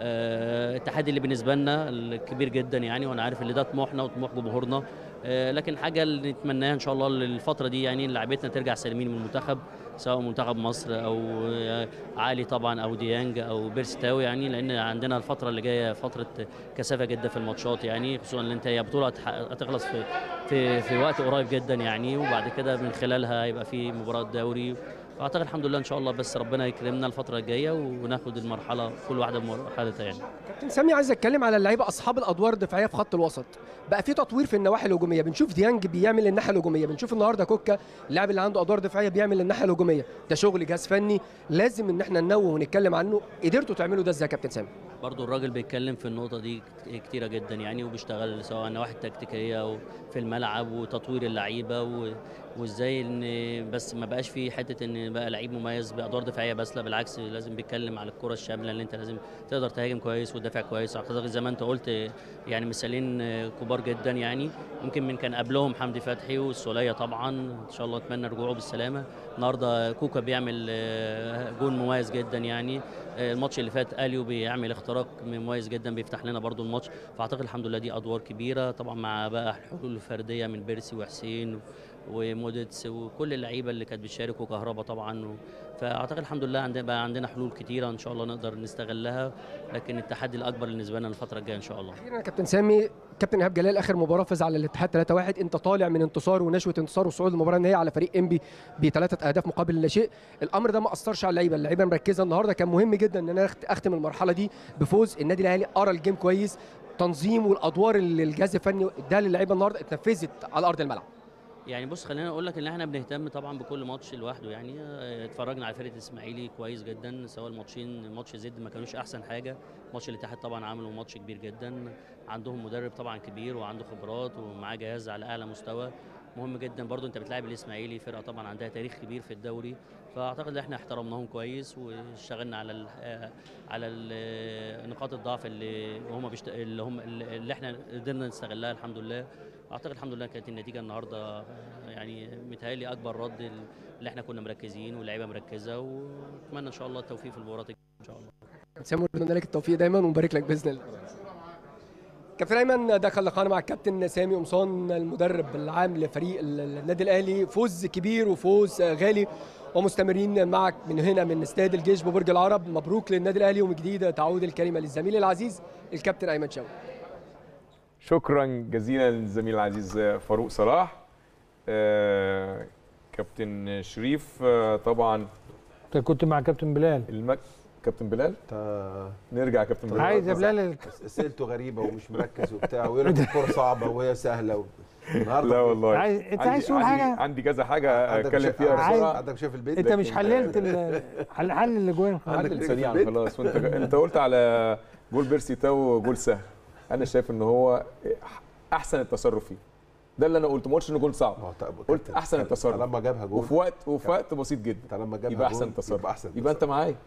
آه، التحدي اللي بالنسبه لنا الكبير جدا يعني وانا عارف ان ده طموحنا وطموح جمهورنا آه، لكن حاجه اللي نتمناها ان شاء الله الفتره دي يعني لعيبتنا ترجع سالمين من المنتخب سواء منتخب مصر او آه، علي طبعا او ديانج او بيرستاوي يعني لان عندنا الفتره اللي جايه فتره كثافه جدا في الماتشات يعني خصوصا ان انت هي بطوله هتح- هتخلص في في في وقت قريب جدا يعني وبعد كده من خلالها هيبقى في مباراه دوري فاعتقد الحمد لله ان شاء الله بس ربنا يكرمنا الفتره الجايه وناخد المرحله كل واحده بمرحلتها يعني كابتن سامي عايز اتكلم على اللعيبه اصحاب الادوار الدفاعيه في خط الوسط بقى في تطوير في النواحي الهجوميه بنشوف ديانج بيعمل الناحيه الهجوميه بنشوف النهارده كوكا اللاعب اللي عنده ادوار دفاعيه بيعمل الناحيه الهجوميه ده شغل جهاز فني لازم ان احنا ننوه ونتكلم عنه قدرتوا تعملوا ده ازاي يا كابتن سامي برضو الراجل بيتكلم في النقطة دي كت- كتيرة جدا يعني وبيشتغل سواء النواحي التكتيكية وفي الملعب وتطوير اللعيبة و- وازاي ان بس ما بقاش في حتة ان بقى لعيب مميز بأدوار دفاعية بس لا بالعكس لازم بيتكلم على الكرة الشاملة اللي انت لازم تقدر تهاجم كويس وتدافع كويس اعتقد زي ما انت قلت يعني مثالين كبار جدا يعني يمكن من كان قبلهم حمدي فتحي والسولية طبعا ان شاء الله اتمنى رجوعه بالسلامة النهارده كوكا بيعمل آه، جون مميز جدا يعني آه، الماتش اللي فات اليو بيعمل اختراق مميز جدا بيفتح لنا برضو الماتش فاعتقد الحمد لله دي ادوار كبيره طبعا مع بقى الحلول الفرديه من بيرسي وحسين وموديتس وكل اللعيبه اللي كانت بتشارك وكهربا طبعا و... فاعتقد الحمد لله عندنا بقى عندنا حلول كتيره ان شاء الله نقدر نستغلها لكن التحدي الاكبر بالنسبه لنا الفتره الجايه ان شاء الله أخيراً يا كابتن سامي كابتن ايهاب جلال اخر مباراه فاز على الاتحاد 3-1 انت طالع من انتصار ونشوه انتصار وصعود المباراه النهائيه على فريق انبي بثلاثه اهداف مقابل لا شيء الامر ده ما اثرش على اللعيبه اللعيبه مركزه النهارده كان مهم جدا ان انا أخت- اختم المرحله دي بفوز النادي الاهلي قرا الجيم كويس تنظيم والادوار اللي الجهاز الفني اداها للعيبه النهارده اتنفذت على ارض الملعب يعني بص خلينا اقول لك ان احنا بنهتم طبعا بكل ماتش لوحده يعني آه، اتفرجنا على فرقه الاسماعيلي كويس جدا سواء الماتشين ماتش زد ما كانوش احسن حاجه ماتش الاتحاد طبعا عملوا ماتش كبير جدا عندهم مدرب طبعا كبير وعنده خبرات ومعاه جهاز على اعلى مستوى مهم جدا برضو انت بتلاعب الاسماعيلي فرقه طبعا عندها تاريخ كبير في الدوري فاعتقد ان احنا احترمناهم كويس واشتغلنا على ال على ال نقاط الضعف اللي هم بيشت... اللي هم اللي احنا قدرنا نستغلها الحمد لله اعتقد الحمد لله كانت النتيجه النهارده يعني متهيألي اكبر رد اللي احنا كنا مركزين واللعيبه مركزه واتمنى ان شاء الله التوفيق في المباراه الجاية ان شاء الله سامي اتمنى لك التوفيق دايما ونبارك لك باذن الله كابتن ايمن ده كان لقاءنا مع الكابتن سامي قمصان المدرب العام لفريق ال- النادي الاهلي فوز كبير وفوز آه، غالي ومستمرين معك من هنا من استاد الجيش ببرج العرب مبروك للنادي الاهلي ومن جديد تعود الكلمه للزميل العزيز الكابتن ايمن شاوي شكرا جزيلا للزميل العزيز فاروق صلاح آه، كابتن شريف آه، طبعا انت كنت مع كابتن بلال المك... كابتن بلال نرجع يا كابتن بلال عايز يا بلال اسئلته غريبه ومش مركز وبتاع ويقول لك الكوره صعبه وهي سهله و... النهارده لا والله عايز- انت عندي- عايز تقول عندي- حاجة؟ عندي كذا حاجه عندك اتكلم شيء- فيها عايز- بسرعه عندك شيء في البيت انت مش لكن- حللت ال- حل حل الاجوان خالص. عدل سريعا خلاص وانت انت قلت على جول بيرسي تاو جول سهل انا شايف ان هو احسن التصرف فيه ده اللي انا قلته ما قلتش انه جول صعب قلت احسن التصرف لما جابها جول وفي وقت وفي وقت بسيط جدا لما جابها يبقى جول احسن تصرف يبقى احسن يبقى انت معايا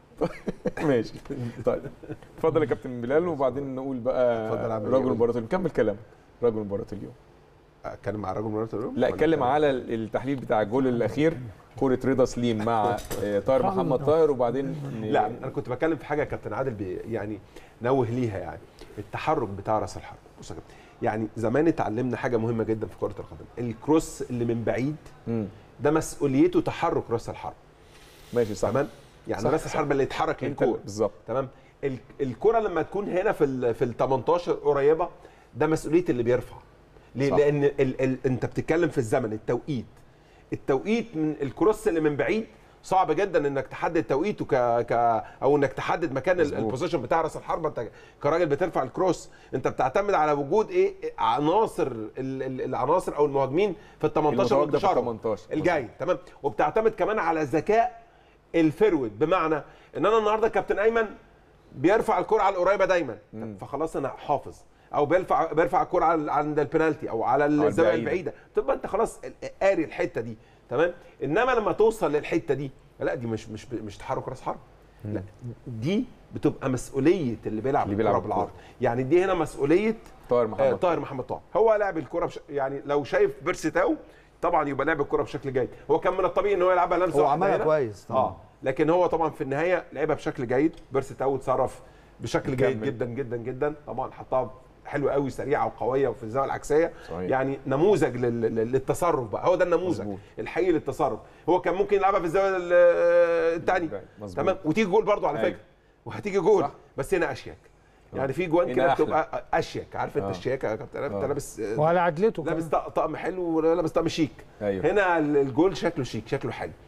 ماشي طيب اتفضل يا كابتن بلال وبعدين نقول بقى اتفضل يا عم رجل بلال. مباراه اليوم كمل كلامك رجل مباراه اليوم اتكلم مع رجل مباراه اليوم لا ولا اتكلم أتكلم؟ على التحليل بتاع الجول الاخير كوره رضا سليم مع آه، طاهر محمد طاهر وبعدين ن- لا انا كنت بتكلم في حاجه يا كابتن عادل بي يعني نوه ليها يعني التحرك بتاع راس الحرب بص يا كابتن يعني زمان اتعلمنا حاجه مهمه جدا في كره القدم الكروس اللي من بعيد مم. ده مسؤوليته تحرك راس الحرب ماشي صح تمام يعني صح، راس صح. الحرب اللي يتحرك انت للكوره بالظبط تمام ال- الكره لما تكون هنا في ال في ال 18 قريبه ده مسؤوليه اللي بيرفع ليه؟ صح. لان ال ال انت بتتكلم في الزمن التوقيت التوقيت من الكروس اللي من بعيد صعب جدا انك تحدد توقيته ك ك او انك تحدد مكان ال- مظبوط. البوزيشن بتاع راس الحربه انت كراجل بترفع الكروس انت بتعتمد على وجود ايه عناصر ال- ال- العناصر او المهاجمين في ال 18 المتواجدة في ال وانتشارهم 18 الجاي تمام وبتعتمد كمان على ذكاء الفرود بمعنى ان انا النهارده كابتن ايمن بيرفع الكره على القريبه دايما فخلاص انا حافظ او بيرفع بيرفع الكره على عند البنالتي او على الزاويه البعيدة. البعيده تبقى انت خلاص قاري الحته دي تمام انما لما توصل للحته دي لا دي مش مش مش تحرك راس حرب لا دي بتبقى مسؤوليه اللي بيلعب اللي الكره بيلعب بالعرض يعني دي هنا مسؤوليه طاهر آه، محمد طاهر محمد طاهر هو لعب الكره بش... يعني لو شايف بيرسي تاو طبعا يبقى لعب الكره بشكل جيد هو كان من الطبيعي ان هو يلعبها لمسه هو واحدة عملها هنا. كويس طبعا. اه لكن هو طبعا في النهايه لعبها بشكل جيد بيرسي تاو اتصرف بشكل جيد مكمل. جدا جدا جدا طبعا حطها حلوه قوي سريعه وقويه وفي الزاويه العكسيه صحيح. يعني نموذج لل- لل- للتصرف بقى هو ده النموذج مظبوط. الحقيقي للتصرف هو كان ممكن يلعبها في الزاويه الثانيه مظبوط. تمام وتيجي جول برضو على أيوة. فكره وهتيجي جول صح. بس هنا اشيك يعني في جوان هنا كده أحلى. بتبقى اشيك عارف انت آه. الشياكه يا كابتن انت آه. لابس وعلى عدلته لابس كمان. طق- طقم حلو ولا لابس طقم شيك أيوة. هنا ال- الجول شكله شيك شكله حلو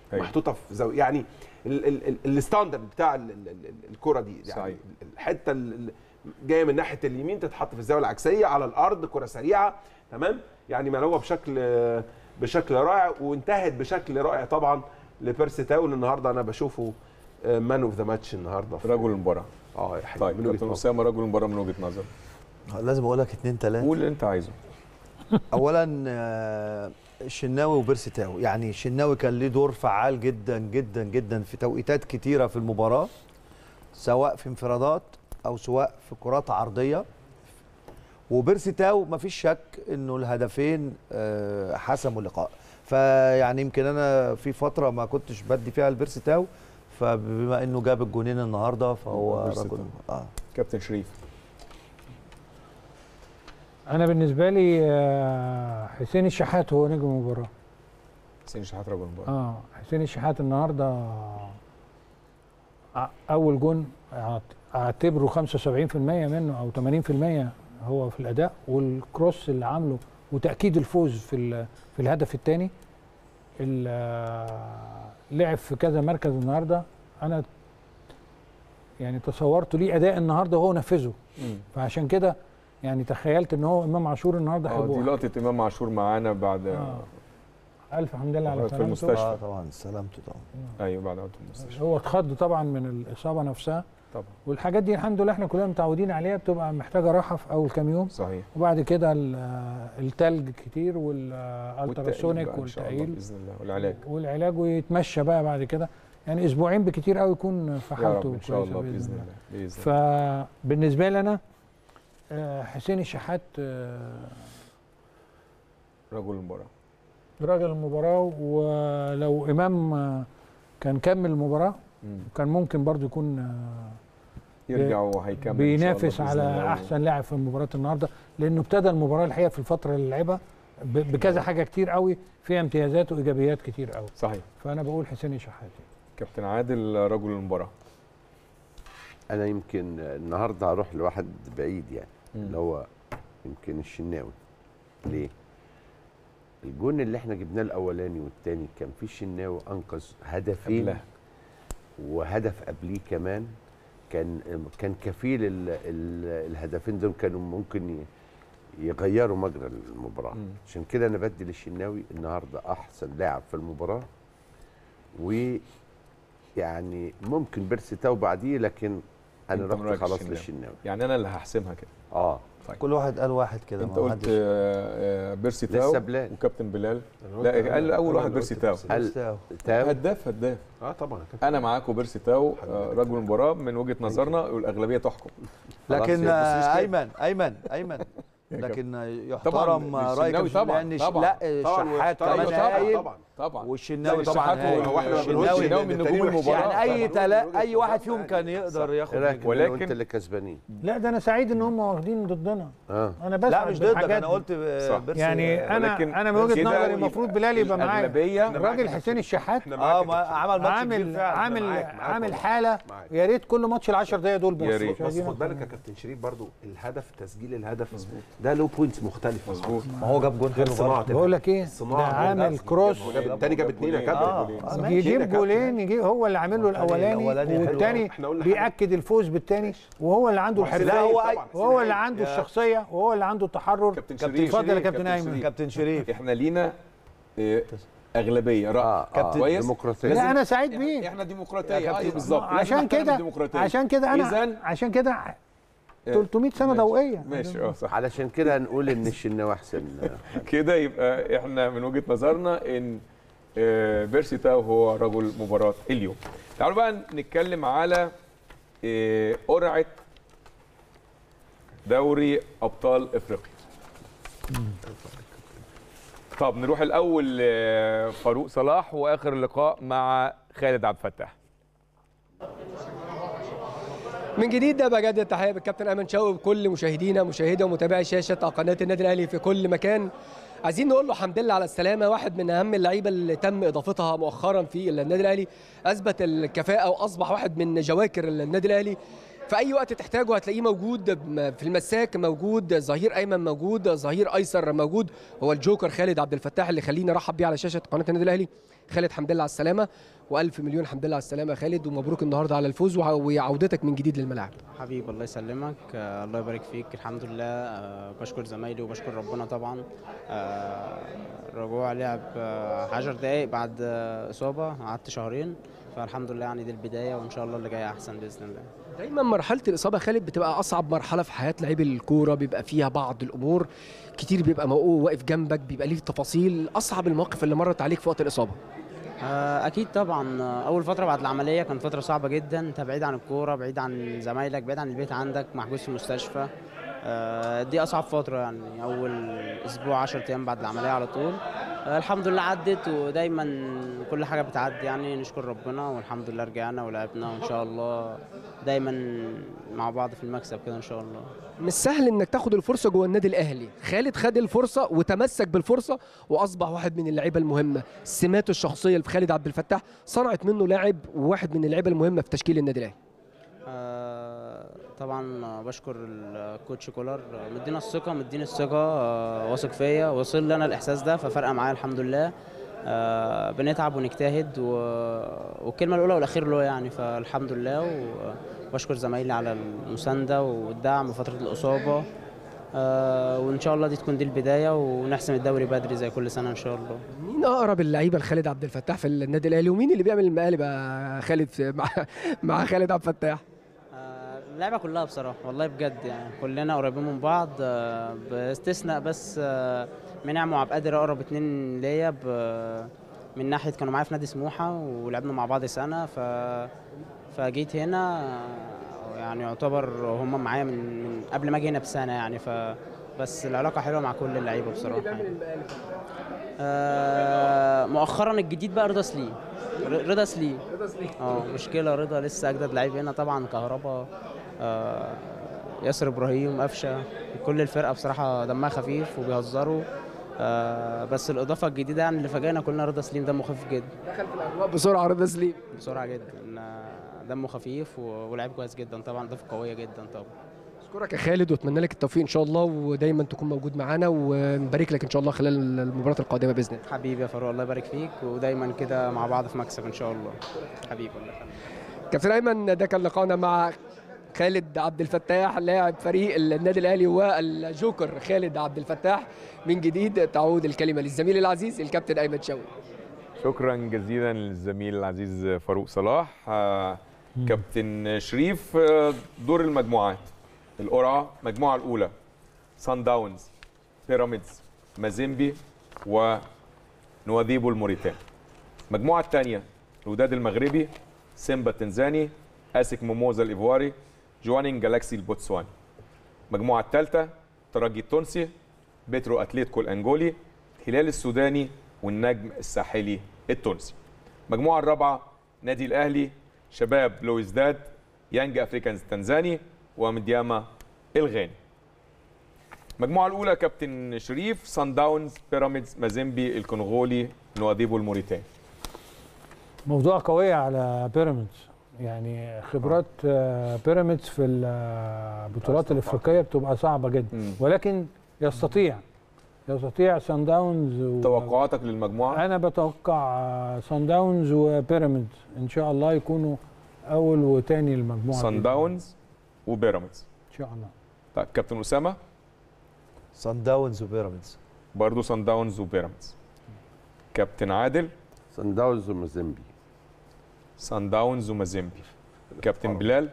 أيوة. محطوطه في زاويه يعني ال- ال- ال- الستاندرد بتاع ال- ال- ال- الكره دي يعني صحيح. الحته ال- جايه من ناحيه اليمين تتحط في الزاويه العكسيه على الارض كره سريعه تمام يعني ملعوبه بشكل بشكل رائع وانتهت بشكل رائع طبعا لبيرسي تاول النهارده انا بشوفه مان اوف ذا ماتش النهارده في رجل المباراه اه يا حبيبي طيب من وجهة كابتن نظري. اسامه رجل المباراه من وجهه نظر لازم اقول لك اتنين تلاته قول اللي انت عايزه اولا آه، الشناوي وبيرسي تاو يعني الشناوي كان ليه دور فعال جدا جدا جدا في توقيتات كتيره في المباراه سواء في انفرادات او سواء في كرات عرضيه وبيرسي تاو مفيش شك انه الهدفين آه، حسموا اللقاء فيعني يمكن انا في فتره ما كنتش بدي فيها لبيرسي تاو فبما انه جاب الجونين النهارده فهو بيرسي رجل تاو. اه كابتن شريف انا بالنسبه لي آه، حسين الشحات هو نجم المباراه حسين شحات رجل المباراه اه حسين الشحات النهارده ع- اول جون أعت- اعتبره 75% منه او 80% هو في الاداء والكروس اللي عامله وتاكيد الفوز في ال- في الهدف الثاني لعب في كذا مركز النهارده انا يعني تصورت ليه اداء النهارده وهو نفذه مم. فعشان كده يعني تخيلت ان هو امام عاشور النهارده اه دي هيبقى لقطه امام عاشور معانا بعد آه. الف حمد لله على في سلامته المستشفى. اه طبعا سلامته طبعا ايوه بعد عودته المستشفى هو اتخض طبعا من الاصابه نفسها طبعا والحاجات دي الحمد لله احنا كلنا متعودين عليها بتبقى محتاجه راحه في اول كام يوم صحيح وبعد كده ال- التلج كتير والالتراسونيك والتأهيل بقى إن شاء الله والتاهيل باذن الله والعلاج والعلاج ويتمشى بقى بعد كده يعني اسبوعين بكتير قوي يكون في يا حالته رب ان شاء كويسة الله باذن الله باذن الله فبالنسبه لي انا آه، حسين الشحات آه، رجل المباراه راجل المباراه ولو امام آه، كان كمل المباراه مم. كان ممكن برضو يكون آه، يرجع وهيكمل إن شاء الله بينافس بإذن على الله. احسن لاعب في مباراه النهارده لانه ابتدى المباراه الحقيقه في الفتره اللي لعبها ب- بكذا حاجه كتير قوي فيها امتيازات وايجابيات كتير قوي صحيح فانا بقول حسين الشحات كابتن عادل رجل المباراه انا يمكن النهارده هروح لواحد بعيد يعني مم. اللي هو يمكن الشناوي ليه الجون اللي احنا جبناه الاولاني والتاني كان فيه الشناوي انقذ هدفين قبلها. وهدف قبليه كمان كان كان كفيل ال ال الهدفين دول كانوا ممكن ي- يغيروا مجرى المباراه مم. عشان كده انا بدي للشناوي النهارده احسن لاعب في المباراه ويعني ممكن بيرسي تاو بعديه لكن انا أنت رحت من رأيك خلاص الشناوي. للشناوي يعني انا اللي هحسمها كده اه كل واحد قال واحد كده انت ما قلت حدش- آه، آه، بيرسي لسه تاو بلال. وكابتن بلال أنا لا قلت- قال اول أنا واحد اللي بيرسي قلت تاو بيرسي بيرسي تاو. تاو هداف هداف اه طبعا انا معاك وبيرسي تاو آه، رجل المباراه من وجهه نظرنا والاغلبيه تحكم لكن خلاص، آه، بس مش كده. ايمن ايمن ايمن لكن يحترم طبعاً، رايك الشناوي طبعاً، لان طبعاً. لا طبعا الشحات ويحترم- كمان طبعا هايل طبعا طبعا والشناوي لا، طبعا الشحات هايل هو- هو احنا ما بنقولش الشناوي- الشناوي من إن نجوم التانيين وحشين. المباراة. يعني اي طبعاً تلا من وجهة اي واحد نظرنا فيهم يعني. كان يقدر ايه ياخد رايك نجم. ولكن ولكن- انت اللي كسبانين لا ده انا سعيد ان هم واخدين ضدنا اه انا بس لا مش ضدك انا قلت صح. بيرسي يعني انا ولكن انا من وجهه كده نظري يبقى المفروض بلال يبقى معايا الأغلبية الراجل حسين الشحات احنا معاك اه يا ما كابتن. عمل ماتش كبير عامل فعلا عامل معاك- معاك عامل والله. حاله معاك. يا ريت كل ماتش ال10 دقايق دول بس يا ريت. مش بس عايزين خد بالك يا كابتن شريف برضو الهدف تسجيل الهدف ده له بوينتس مختلفه مظبوط ما هو جاب جون غير حلو صناعه برضه بقول لك ايه ده صناعه عامل كروس الثاني جاب اثنين يا كابتن آه، جولين. آه، صح. ماشي. يجيب يا كابتن. جولين يجيب هو اللي عامل له الاولاني الأولاني حلو. والثاني إحنا قلنا حاجة. بياكد الفوز بالثاني وهو اللي عنده وحسين الحرفيه هايل هو طبعاً، حسين وهو اللي هايل. عنده يا- الشخصيه وهو اللي عنده التحرر كابتن كابتن شريف اتفضل يا شريف، كابتن ايمن شريف. كابتن شريف احنا لينا آه، اغلبيه راي اه كابتن كويس ديمقراطيه لا انا سعيد بيه احنا ديمقراطيه يا كابتن- ايوه بالظبط لازم عشان نحترم كده الديمقراطية. عشان كده انا إذن- عشان كده 300 سنه ماشي. ضوئيه ماشي اه صح علشان كده هنقول ان الشناوي احسن كده يبقى احنا من وجهه نظرنا ان آه، بيرسي تاو هو رجل مباراه اليوم تعالوا بقى نتكلم على آه، قرعه دوري ابطال افريقيا طب نروح الاول آه، فاروق صلاح واخر لقاء مع خالد عبد الفتاح من جديد ده بجد التحيه بالكابتن ايمن شوقي وكل مشاهدينا مشاهدي ومتابعي شاشه قناه النادي الاهلي في كل مكان عايزين نقول له الحمد لله على السلامه واحد من اهم اللعيبه اللي تم اضافتها مؤخرا في النادي الاهلي اثبت الكفاءه واصبح واحد من جواكر النادي الاهلي في اي وقت تحتاجه هتلاقيه موجود م- في المساك موجود ظهير ايمن موجود ظهير ايسر موجود هو الجوكر خالد عبد الفتاح اللي خليني ارحب بيه على شاشه قناه النادي الاهلي خالد حمد لله على السلامه والف مليون حمد لله على السلامه يا خالد ومبروك النهارده على الفوز وع- وعودتك من جديد للملاعب حبيبي الله يسلمك آه، الله يبارك فيك الحمد لله آه، بشكر زمايلي وبشكر ربنا طبعا آه، رجوع لعب آه، 10 دقايق بعد آه، اصابه قعدت شهرين فالحمد لله يعني دي البدايه وان شاء الله اللي جاي احسن باذن الله دايما مرحله الاصابه يا خالد بتبقى اصعب مرحله في حياه لعيب الكوره بيبقى فيها بعض الامور كتير بيبقى موقوف واقف جنبك بيبقى ليه تفاصيل اصعب المواقف اللي مرت عليك في وقت الاصابه آه، اكيد طبعا آه، اول فتره بعد العمليه كانت فتره صعبه جدا انت بعيد عن الكوره بعيد عن زمايلك بعيد عن البيت عندك محجوز في المستشفى آه، دي اصعب فتره يعني اول اسبوع 10 ايام بعد العمليه على طول آه، الحمد لله عدت ودايما كل حاجه بتعدي يعني نشكر ربنا والحمد لله رجعنا ولعبنا وان شاء الله دايما مع بعض في المكسب كده ان شاء الله مش سهل انك تاخد الفرصه جوه النادي الاهلي خالد خد الفرصه وتمسك بالفرصه واصبح واحد من اللعيبه المهمه سماته الشخصيه في خالد عبد الفتاح صنعت منه لاعب وواحد من اللعيبه المهمه في تشكيل النادي الاهلي آه، طبعا بشكر الكوتش كولر مدينا الثقه مديني الثقه آه، واثق فيا وصل لي انا الاحساس ده ففرقه معايا الحمد لله آه، بنتعب ونجتهد و... والكلمه الاولى والاخير له يعني فالحمد لله و- وبشكر زمايلي على المسانده والدعم في فتره الاصابه آه، وان شاء الله دي تكون دي البدايه ونحسم الدوري بدري زي كل سنه ان شاء الله مين اقرب اللعيبه لخالد عبد الفتاح في النادي الاهلي ومين اللي بيعمل المقالب يا خالد في- مع مع خالد عبد الفتاح اللعبة كلها بصراحة والله بجد يعني كلنا قريبين من بعض آه، باستثناء بس آه، منعم وعبد القادر أقرب اتنين ليا ب- من ناحية كانوا معايا في نادي سموحة ولعبنا مع بعض سنة ف فجيت هنا آه، يعني يعتبر هم معايا من, من قبل ما اجي هنا بسنة يعني ف بس العلاقة حلوة مع كل اللعيبة بصراحة يعني. آه، مؤخرا الجديد بقى رضا سليم ر- رضا سليم رضا سليم اه مشكله رضا لسه اجدد لعيب هنا طبعا كهربا آه ياسر ابراهيم قفشه كل الفرقه بصراحه دمها خفيف وبيهزروا آه بس الاضافه الجديده يعني اللي فاجئنا كلنا رضا سليم دمه خفيف جدا دخل في الاجواء بسرعه رضا سليم بسرعه جدا آه، دمه خفيف و- ولعيب كويس جدا طبعا اضافه قويه جدا طبعا اشكرك يا خالد واتمنى لك التوفيق ان شاء الله ودايما تكون موجود معانا ونبارك لك ان شاء الله خلال المباراه القادمه باذن الله حبيبي يا فاروق الله يبارك فيك ودايما كده مع بعض في مكسب ان شاء الله حبيبي الله يخليك كابتن ايمن ده كان لقاءنا مع خالد عبد الفتاح لاعب فريق النادي الاهلي والجوكر خالد عبد الفتاح من جديد تعود الكلمه للزميل العزيز الكابتن ايمن شوقي شكرا جزيلا للزميل العزيز فاروق صلاح آه، كابتن شريف آه، دور المجموعات القرعه المجموعه الاولى سان داونز بيراميدز مازيمبي ونواديبو الموريتاني المجموعه الثانيه الوداد المغربي سيمبا التنزاني اسك موموزا الايفواري جوانين جالاكسي البوتسواني المجموعه الثالثه ترجي التونسي بيترو اتليتيكو الانجولي الهلال السوداني والنجم الساحلي التونسي المجموعه الرابعه نادي الاهلي شباب لويزداد يانج افريكانز التنزاني ومدياما الغاني المجموعه الاولى كابتن شريف سان داونز بيراميدز مازيمبي الكونغولي نواديبو الموريتاني موضوع قوية على بيراميدز يعني خبرات آه، بيراميدز في البطولات الافريقيه بتبقى صعبه جدا ولكن يستطيع يستطيع سان داونز و... توقعاتك للمجموعه انا بتوقع آه، سان داونز وبيراميدز ان شاء الله يكونوا اول وتاني المجموعه سان داونز وبيراميدز ان شاء الله طيب كابتن اسامه سان داونز وبيراميدز برضه سان داونز وبيراميدز كابتن عادل سان داونز ومازيمبي سان داونز ومازيمبي كابتن بلال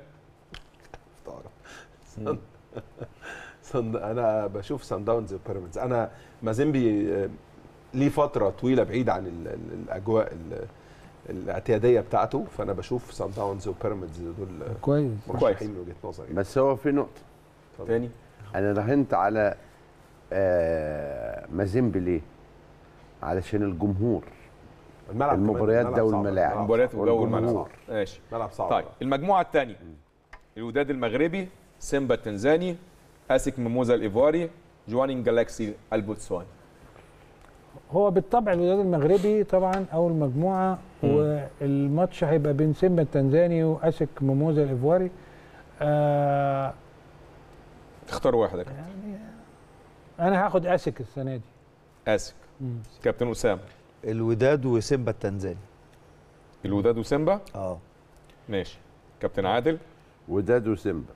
سان- سان انا بشوف سان داونز وبيراميدز انا مازيمبي آه، ليه فتره طويله بعيد عن ال- ال- الاجواء ال- الاعتياديه بتاعته فانا بشوف سان داونز وبيراميدز دول كويس مرشحين من وجهه نظري بس هو في نقطه تاني انا راهنت على آه مازيمبي ليه علشان الجمهور الملعب كمان، المباريات الملعب ده صعب، والملاعب الملعب مباريات صعب. وجو والجمهور. الملعب ماشي ملعب صعب طيب المجموعه الثانيه الوداد المغربي سيمبا التنزاني اسك ميموزا الايفواري جوانين جالاكسي البوتسواني هو بالطبع الوداد المغربي طبعا اول مجموعه والماتش هيبقى بين سيمبا التنزاني واسك موموزا الايفواري آه اختار واحد يا كابتن انا هاخد اسك السنه دي اسك كابتن اسامه الوداد وسيمبا التنزاني الوداد وسيمبا اه ماشي كابتن عادل وداد وسيمبا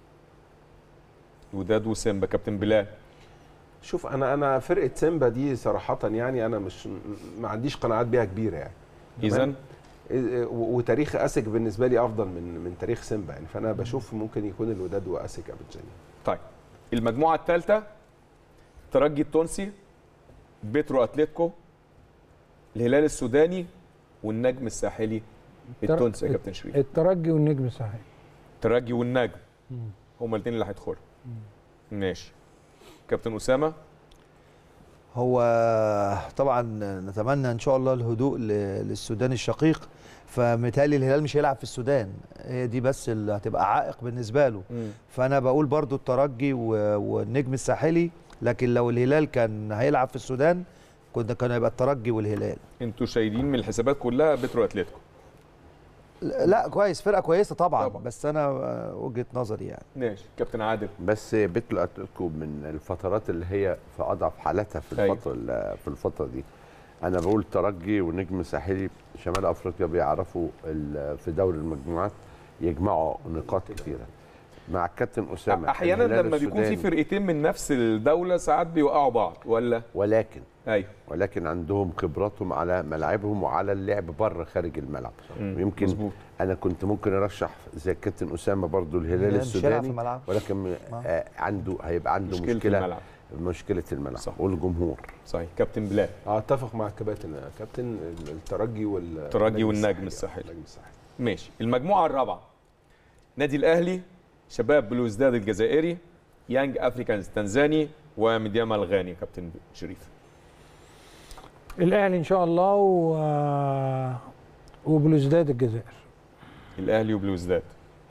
وداد وسيمبا كابتن بلال شوف انا انا فرقه سيمبا دي صراحه يعني انا مش ما عنديش قناعات بيها كبيره يعني إذن؟ تمام؟ إيه- و- وتاريخ اسك بالنسبه لي افضل من من تاريخ سيمبا يعني فانا بشوف ممكن يكون الوداد واسك ابيجاني طيب المجموعه الثالثه الترجي التونسي بيترو اتلتيكو الهلال السوداني والنجم الساحلي التونسي يا كابتن شريف الترجي والنجم الساحلي الترجي والنجم مم. هما الاثنين اللي هيدخلوا ماشي كابتن اسامه هو طبعا نتمنى ان شاء الله الهدوء ل- للسودان الشقيق فمثالي الهلال مش هيلعب في السودان هي دي بس اللي هتبقى عائق بالنسبه له مم. فانا بقول برضو الترجي و- والنجم الساحلي لكن لو الهلال كان هيلعب في السودان كنا كان هيبقى الترجي والهلال انتوا شايلين من الحسابات كلها بيترو اتلتيكو لا كويس فرقه كويسه طبعا, طبعا. بس انا آه، وجهه نظري يعني ماشي كابتن عادل بس بيتلو اتلتيكو من الفترات اللي هي في اضعف حالاتها في أيوة. الفتره ال- في الفتره دي انا بقول ترجي ونجم ساحلي شمال افريقيا بيعرفوا ال- في دوري المجموعات يجمعوا نقاط كثيره مع الكابتن اسامه احيانا الهلال لما بيكون في السوداني. فرقتين من نفس الدوله ساعات بيوقعوا بعض ولا ولكن ايوه ولكن عندهم خبراتهم على ملاعبهم وعلى اللعب بره خارج الملعب مم. ويمكن مظبوط. انا كنت ممكن ارشح زي الكابتن اسامه برضو الهلال الهلال مش هيلعب في السوداني ملعب. ولكن آه عنده هيبقى عنده مشكلة مشكله الملعب. مشكله الملعب صح. والجمهور صحيح كابتن بلال اتفق مع الكباتن يا كابتن الترجي وال الترجي والنجم الساحلي ماشي المجموعه الرابعه نادي الاهلي شباب بلوزداد الجزائري يانج افريكانز تنزاني وميدياما الغاني كابتن شريف الاهلي ان شاء الله و... وبلوزداد الجزائر الاهلي وبلوزداد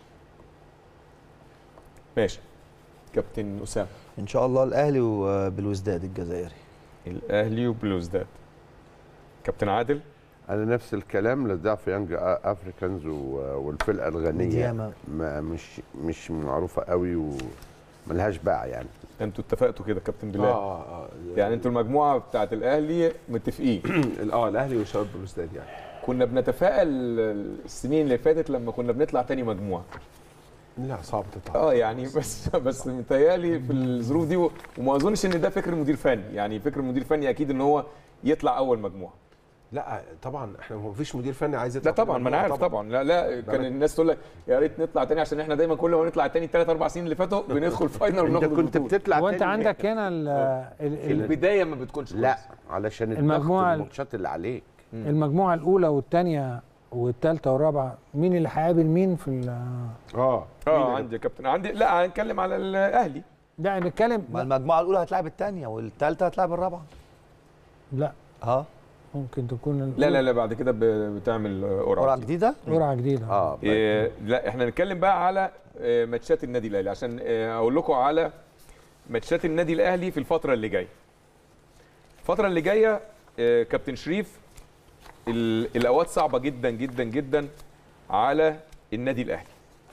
ماشي كابتن اسامه ان شاء الله الاهلي وبالوزداد الجزائري الاهلي وبلوزداد كابتن عادل انا نفس الكلام لضعف يانج افريكانز و- والفرقه الغنيه ميدياما. ما مش مش معروفه قوي وملهاش باع يعني انتوا اتفقتوا كده كابتن بلال اه اه يعني انتوا المجموعه بتاعت الاهلي متفقين اه الاهلي وشباب بلوزداد يعني كنا بنتفائل السنين اللي فاتت لما كنا بنطلع تاني مجموعه لا صعب تطلع اه يعني بس بس متهيألي في الظروف دي و- وما اظنش ان ده فكر مدير فني يعني فكر مدير فني اكيد ان هو يطلع اول مجموعه لا طبعا احنا ما فيش مدير فني عايز يطلع لا طبعا ما انا عارف طبعا لا لا كان الناس تقول لك يا ريت نطلع تاني عشان احنا دايما كل ما نطلع تاني ثلاث اربع سنين اللي فاتوا بندخل فاينل انت وناخد كنت البطولة. بتطلع وانت تاني عندك هنا ال... ال... في البدايه ما بتكونش لا علشان الضغط المجموعة ال- الماتشات اللي عليك المجموعه الاولى والثانيه والثالثه والرابعه مين اللي هيقابل مين في ال... اه اه عندي يا كابتن عندي لا هنتكلم على الاهلي لا نتكلم ما المجموعه الاولى هتلاعب الثانيه والثالثه هتلاعب الرابعه لا اه ممكن تكون لا لا لا بعد كده ب- بتعمل قرعه قرعه جديده قرعه جديده اه إيه لا احنا نتكلم بقى على آه، ماتشات النادي الاهلي عشان آه، اقول لكم على ماتشات النادي الاهلي في الفتره اللي جايه الفتره اللي جايه آه، كابتن شريف ال- الاوقات صعبه جدا جدا جدا على النادي الاهلي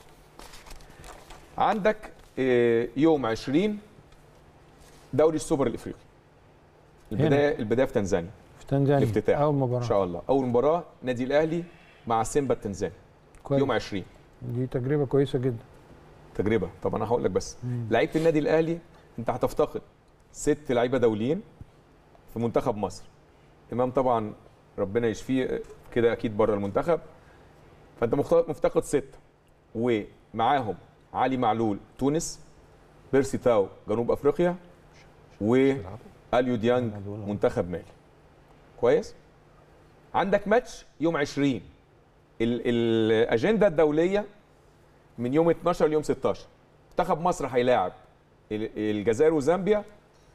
عندك آه، يوم 20 دوري السوبر الافريقي البدايه البدايه في تنزانيا في تنزانيا الافتتاح اول ان مباراه شاء الله اول مباراه نادي الاهلي مع سيمبا التنزاني كويس. يوم 20 دي تجربه كويسه جدا تجربه طب انا هقول لك بس مم. لعيبه النادي الاهلي انت هتفتقد ست لعيبه دوليين في منتخب مصر امام طبعا ربنا يشفيه كده اكيد بره المنتخب فانت مخت- مفتقد سته ومعاهم علي معلول تونس بيرسي تاو جنوب افريقيا واليو ديانج منتخب مالي كويس عندك ماتش يوم 20 ال- الاجنده الدوليه من يوم 12 ليوم 16 منتخب مصر هيلاعب ال- الجزائر وزامبيا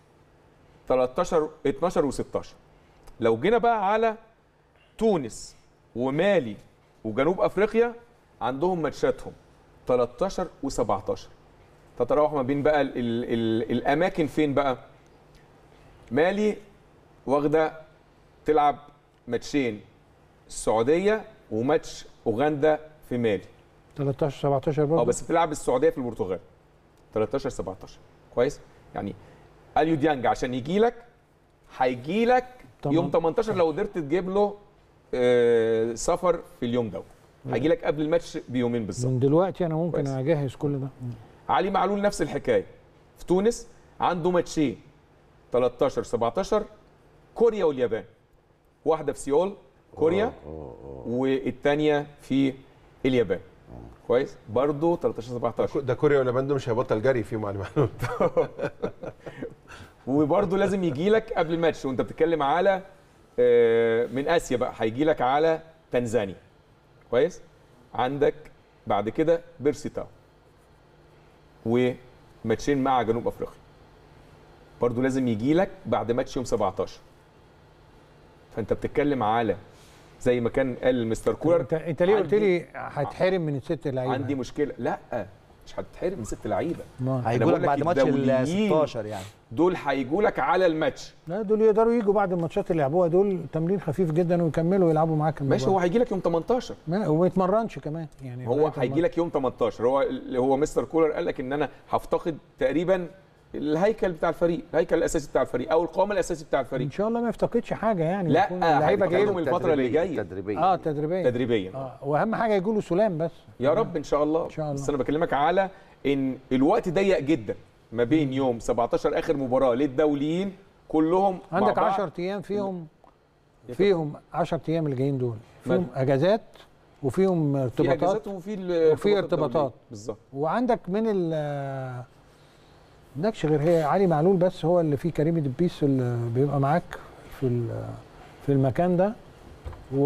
13 12 و16 لو جينا بقى على تونس ومالي وجنوب افريقيا عندهم ماتشاتهم 13 و17 تتراوح ما بين بقى ال ال ال الاماكن فين بقى مالي واخده تلعب ماتشين السعوديه وماتش اوغندا في مالي 13 17 برضه اه بس بتلعب السعوديه في البرتغال 13 17 كويس يعني اليو ديانج عشان يجي لك هيجي لك تمام. يوم 18 لو قدرت تجيب له آه، سفر في اليوم ده هيجي لك قبل الماتش بيومين بالظبط من دلوقتي انا ممكن كويس. اجهز كل ده علي معلول نفس الحكايه في تونس عنده ماتشين 13 17 كوريا واليابان واحده في سيول كوريا والثانيه في اليابان كويس برضه 13 17 ده كوريا واليابان دول مش هيبطل جري فيهم علي معلول وبرضه لازم يجي لك قبل الماتش وانت بتتكلم على آه، من اسيا بقى هيجي لك على تنزانيا كويس عندك بعد كده بيرسي تاو وماتشين مع جنوب افريقيا برضه لازم يجي لك بعد ماتش يوم 17 فانت بتتكلم على زي ما كان قال مستر كولر انت انت ليه قلت عندي- لي هتحرم من الست لعيبه عندي مشكله لا مش هتتحرم من ست لعيبه ما. أنا هيجوا بقول لك بعد ماتش ال الدوليين 16 يعني دول هيجوا لك على الماتش لا دول يقدروا يجوا بعد الماتشات اللي لعبوها دول تمرين خفيف جدا ويكملوا يلعبوا معاك ماشي هو هيجي لك يوم 18 ما وما يتمرنش كمان يعني هو لغاية هيجي الماتش. لك يوم 18 هو اللي هو مستر كولر قال لك ان انا هفتقد تقريبا الهيكل بتاع الفريق الهيكل الاساسي بتاع الفريق او القوام الاساسي بتاع الفريق ان شاء الله ما يفتقدش حاجه يعني لا يكون اللعيبه جايه هيفتقدهم الفتره اللي جايه تدريبيا اه تدريبيا تدريبيا اه واهم حاجه يجوا له سلام بس يا رب ان شاء الله ان شاء الله. بس انا بكلمك على ان الوقت ضيق جدا ما بين يوم 17 اخر مباراه للدوليين كلهم مع عندك بعض. 10 ايام فيهم فيهم 10 ايام اللي جايين دول فيهم ما- اجازات وفيهم في ارتباطات اجازات وفي ال- وفي ارتباطات الدولية. بالظبط وعندك من ال عندكش غير هي علي معلول بس هو اللي فيه كريم دبيس اللي بيبقى معاك في ال- في المكان ده و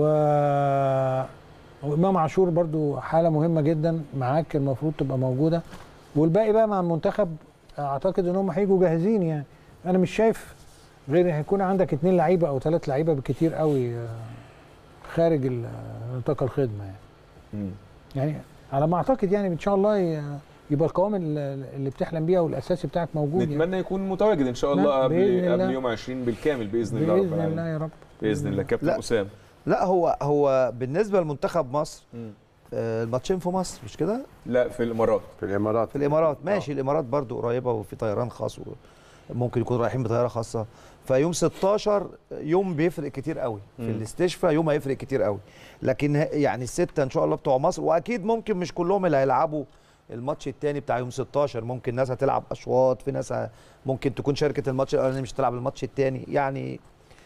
وامام عاشور برضو حاله مهمه جدا معاك المفروض تبقى موجوده والباقي بقى مع المنتخب اعتقد ان هم هيجوا جاهزين يعني انا مش شايف غير هيكون عندك اتنين لعيبه او ثلاث لعيبه بالكتير قوي آه، خارج ال- نطاق الخدمه يعني مم. يعني على ما اعتقد يعني ان شاء الله ي- يبقى القوام ال- اللي بتحلم بيها والاساسي بتاعك موجود يعني. نتمنى يكون متواجد ان شاء نعم، الله بإذن قبل الله. قبل يوم 20 بالكامل باذن الله رب باذن العالمين. الله يا رب باذن الله كابتن لا. اسامه لا هو هو بالنسبه لمنتخب مصر مم. آه، الماتشين في مصر مش كده لا في الامارات في الامارات في الامارات ماشي الامارات برضو قريبه وفي طيران خاص ممكن يكون رايحين بطياره خاصه فيوم 16 يوم بيفرق كتير قوي في مم. الاستشفاء يوم هيفرق كتير قوي لكن ه- يعني السته ان شاء الله بتوع مصر واكيد ممكن مش كلهم اللي هيلعبوا الماتش الثاني بتاع يوم 16 ممكن ناس هتلعب اشواط في ناس ه- ممكن تكون شاركه الماتش الاولاني مش تلعب الماتش الثاني يعني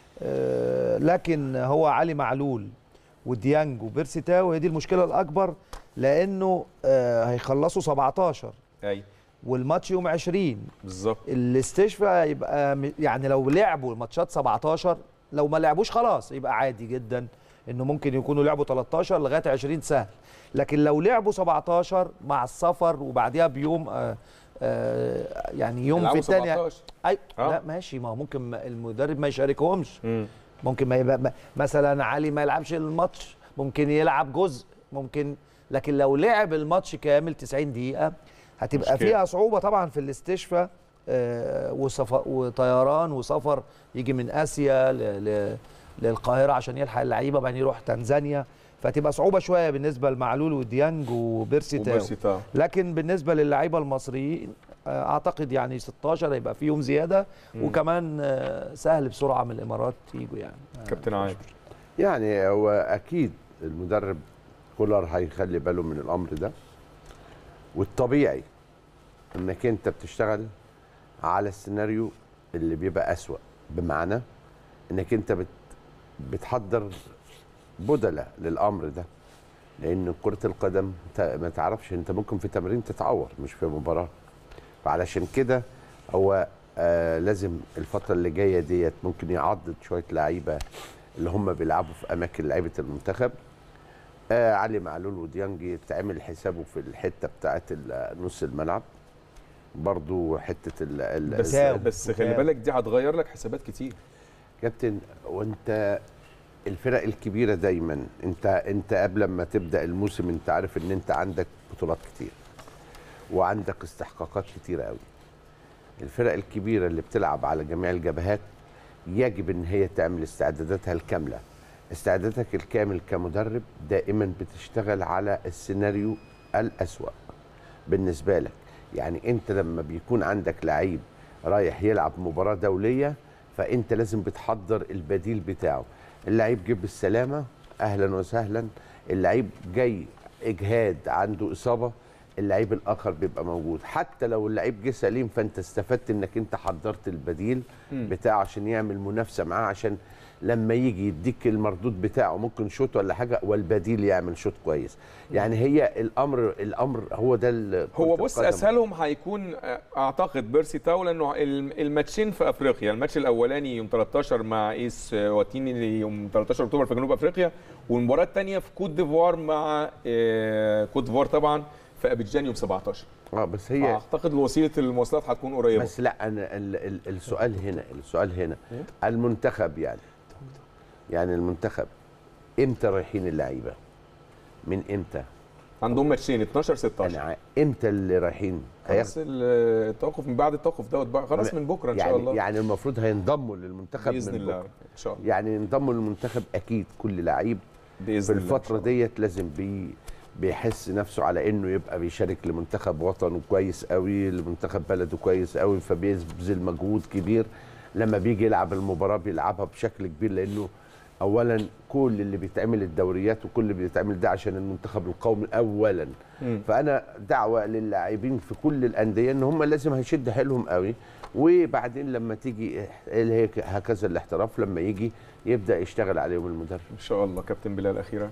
آه لكن هو علي معلول وديانج وبيرسي تاو هي دي المشكله الاكبر لانه آه هيخلصوا 17 ايوه والماتش يوم 20 بالظبط الاستشفاء يبقى م- يعني لو لعبوا الماتشات 17 لو ما لعبوش خلاص يبقى عادي جدا انه ممكن يكونوا لعبوا 13 لغايه 20 سهل لكن لو لعبوا 17 مع السفر وبعديها بيوم آه آه يعني يوم في يلعبوا الثانيه 17 اي آه. لا ماشي ما هو ممكن ما- المدرب ما يشاركهمش مم. ممكن ما يبقى ما- مثلا علي ما يلعبش الماتش ممكن يلعب جزء ممكن لكن لو لعب الماتش كامل 90 دقيقة هتبقى مشكلة. فيها صعوبة طبعا في الاستشفاء آه، وسفر وطيران وسفر يجي من آسيا ل- ل- للقاهرة عشان يلحق اللعيبة بعدين يروح تنزانيا فتبقى صعوبة شوية بالنسبة لمعلول وديانج وبيرسي تاو وبيرسي تاو لكن بالنسبة للعيبة المصريين آه، اعتقد يعني 16 هيبقى في يوم زيادة مم. وكمان آه، سهل بسرعة من الامارات يجوا يعني كابتن عادل يعني هو اكيد المدرب كولر هيخلي باله من الامر ده والطبيعي انك انت بتشتغل على السيناريو اللي بيبقى اسوأ بمعنى انك انت بت بتحضر بدلة للامر ده لان كرة القدم انت ما تعرفش انت ممكن في تمرين تتعور مش في مباراة فعلشان كده هو آه لازم الفترة اللي جاية ديت ممكن يعضد شوية لعيبة اللي هم بيلعبوا في اماكن لعيبة المنتخب آه علي معلول وديانج يتعمل حسابه في الحتة بتاعت ال- نص الملعب برضو حتة ال ال بس تاو. بس خلي تاو. بالك دي هتغير لك حسابات كتير كابتن وانت الفرق الكبيره دايما انت انت قبل ما تبدا الموسم انت عارف ان انت عندك بطولات كتير وعندك استحقاقات كتيره قوي الفرق الكبيره اللي بتلعب على جميع الجبهات يجب ان هي تعمل استعداداتها الكامله استعدادك الكامل كمدرب دائما بتشتغل على السيناريو الأسوأ بالنسبة لك يعني أنت لما بيكون عندك لعيب رايح يلعب مباراة دولية فأنت لازم بتحضر البديل بتاعه اللعيب جه بالسلامة أهلا وسهلا اللعيب جاي إجهاد عنده إصابة اللعيب الآخر بيبقى موجود حتى لو اللعيب جه سليم فأنت استفدت إنك أنت حضرت البديل مم. بتاعه عشان يعمل منافسة معاه عشان لما يجي يديك المردود بتاعه ممكن شوط ولا حاجة والبديل يعمل شوط كويس يعني هي الأمر الأمر هو ده ال- هو كرة بص القدم. اسهلهم هيكون آه، اعتقد بيرسي تاو لانه الم- الماتشين في افريقيا الماتش الاولاني يوم 13 مع ايس آه، واتيني يوم 13 اكتوبر في جنوب افريقيا والمباراه الثانيه في كوت ديفوار مع آه، كوت ديفوار طبعا في ابيجان يوم 17 اه بس هي اعتقد وسيله المواصلات هتكون قريبه بس لا انا ال ال السؤال هنا السؤال هنا المنتخب يعني يعني المنتخب امتى رايحين اللعيبه من امتى عندهم ماتشين 12 16 انا امتى اللي رايحين خلاص التوقف من بعد التوقف دوت بقى خلاص من بكره ان يعني شاء الله يعني المفروض هينضموا للمنتخب بإذن من الله. بكرة. ان شاء الله يعني ينضموا للمنتخب اكيد كل لعيب بإذن في الله إن الفتره ديت لازم بي بيحس نفسه على انه يبقى بيشارك لمنتخب وطنه كويس قوي لمنتخب بلده كويس قوي فبيبذل مجهود كبير لما بيجي يلعب المباراه بيلعبها بشكل كبير لانه اولا كل اللي بيتعمل الدوريات وكل اللي بيتعمل ده عشان المنتخب القومي اولا مم. فانا دعوه للاعبين في كل الانديه ان هم لازم هيشد حيلهم قوي وبعدين لما تيجي اللي هي هكذا الاحتراف لما يجي يبدا يشتغل عليهم المدرب ان شاء الله كابتن بلال اخيرا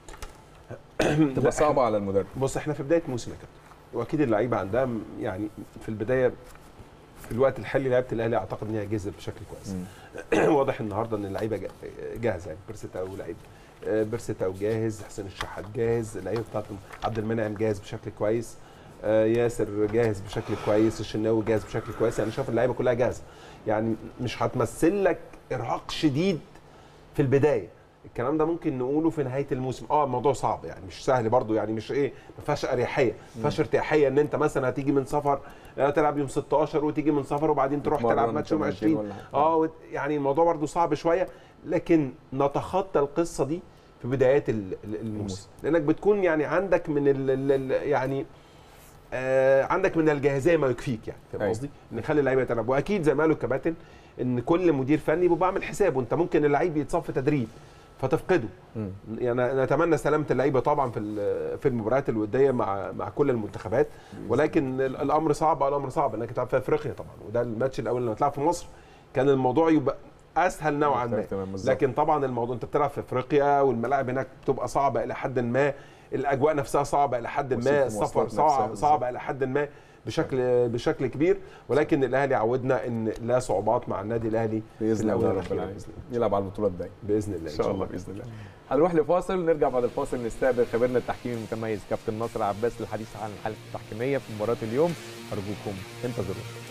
تبقى صعبه على المدرب بص احنا في بدايه موسم يا كابتن واكيد اللعيبه عندها م- يعني في البدايه في الوقت الحالي لعيبه الاهلي اعتقد ان هي جاهزه بشكل كويس واضح النهارده ان اللعيبه جا- جاهزه يعني بيرسيتاو لعيب آه، بيرسيتاو جاهز حسين الشحات جاهز اللعيبه بتاعت عبد المنعم جاهز بشكل كويس آه، ياسر جاهز بشكل كويس الشناوي جاهز بشكل كويس يعني شايف اللعيبه كلها جاهزه يعني مش هتمثل لك ارهاق شديد في البدايه الكلام ده ممكن نقوله في نهايه الموسم اه الموضوع صعب يعني مش سهل برضو يعني مش ايه ما فيهاش اريحيه ما فيهاش ارتياحيه ان انت مثلا هتيجي من سفر آه، تلعب يوم 16 وتيجي من سفر وبعدين تروح تتمرن تلعب ماتش يوم تمرينتين 20 ولا حاجة. اه وت- يعني الموضوع برضو صعب شويه لكن نتخطى القصه دي في بدايات ال- ال- الموسم لانك بتكون يعني عندك من ال ال ال يعني آه عندك من الجاهزيه ما يكفيك يعني فاهم أيوة. قصدي؟ ان يخلي اللعيبه تلعب واكيد زي ما قالوا الكباتن ان كل مدير فني بيبقى عامل حسابه انت ممكن اللعيب يتصاب في تدريب فتفقده يعني نتمنى سلامه اللعيبه طبعا في ال- في المباريات الوديه مع مع كل المنتخبات ولكن ال- الامر صعب آه، الامر صعب انك تلعب في افريقيا طبعا وده الماتش الاول لما تلعب في مصر كان الموضوع يبقى اسهل نوعا ما مختلف تمام بالظبط. لكن طبعا الموضوع انت بتلعب في افريقيا والملاعب هناك بتبقى صعبه الى حد ما الاجواء نفسها صعبه الى حد وسيلة ما المواصلات السفر نفسها صعب بالظبط. صعب الى حد ما بشكل بشكل كبير ولكن الاهلي عودنا ان لا صعوبات مع النادي الاهلي في باذن الأونة الله رب الأخيرة العالمين يلعب على البطولات دايما باذن الله ان شاء الله باذن الله هنروح لفاصل نرجع بعد الفاصل نستقبل خبيرنا التحكيمي المتميز كابتن ناصر عباس للحديث عن الحاله التحكيميه في مباراه اليوم ارجوكم انتظرونا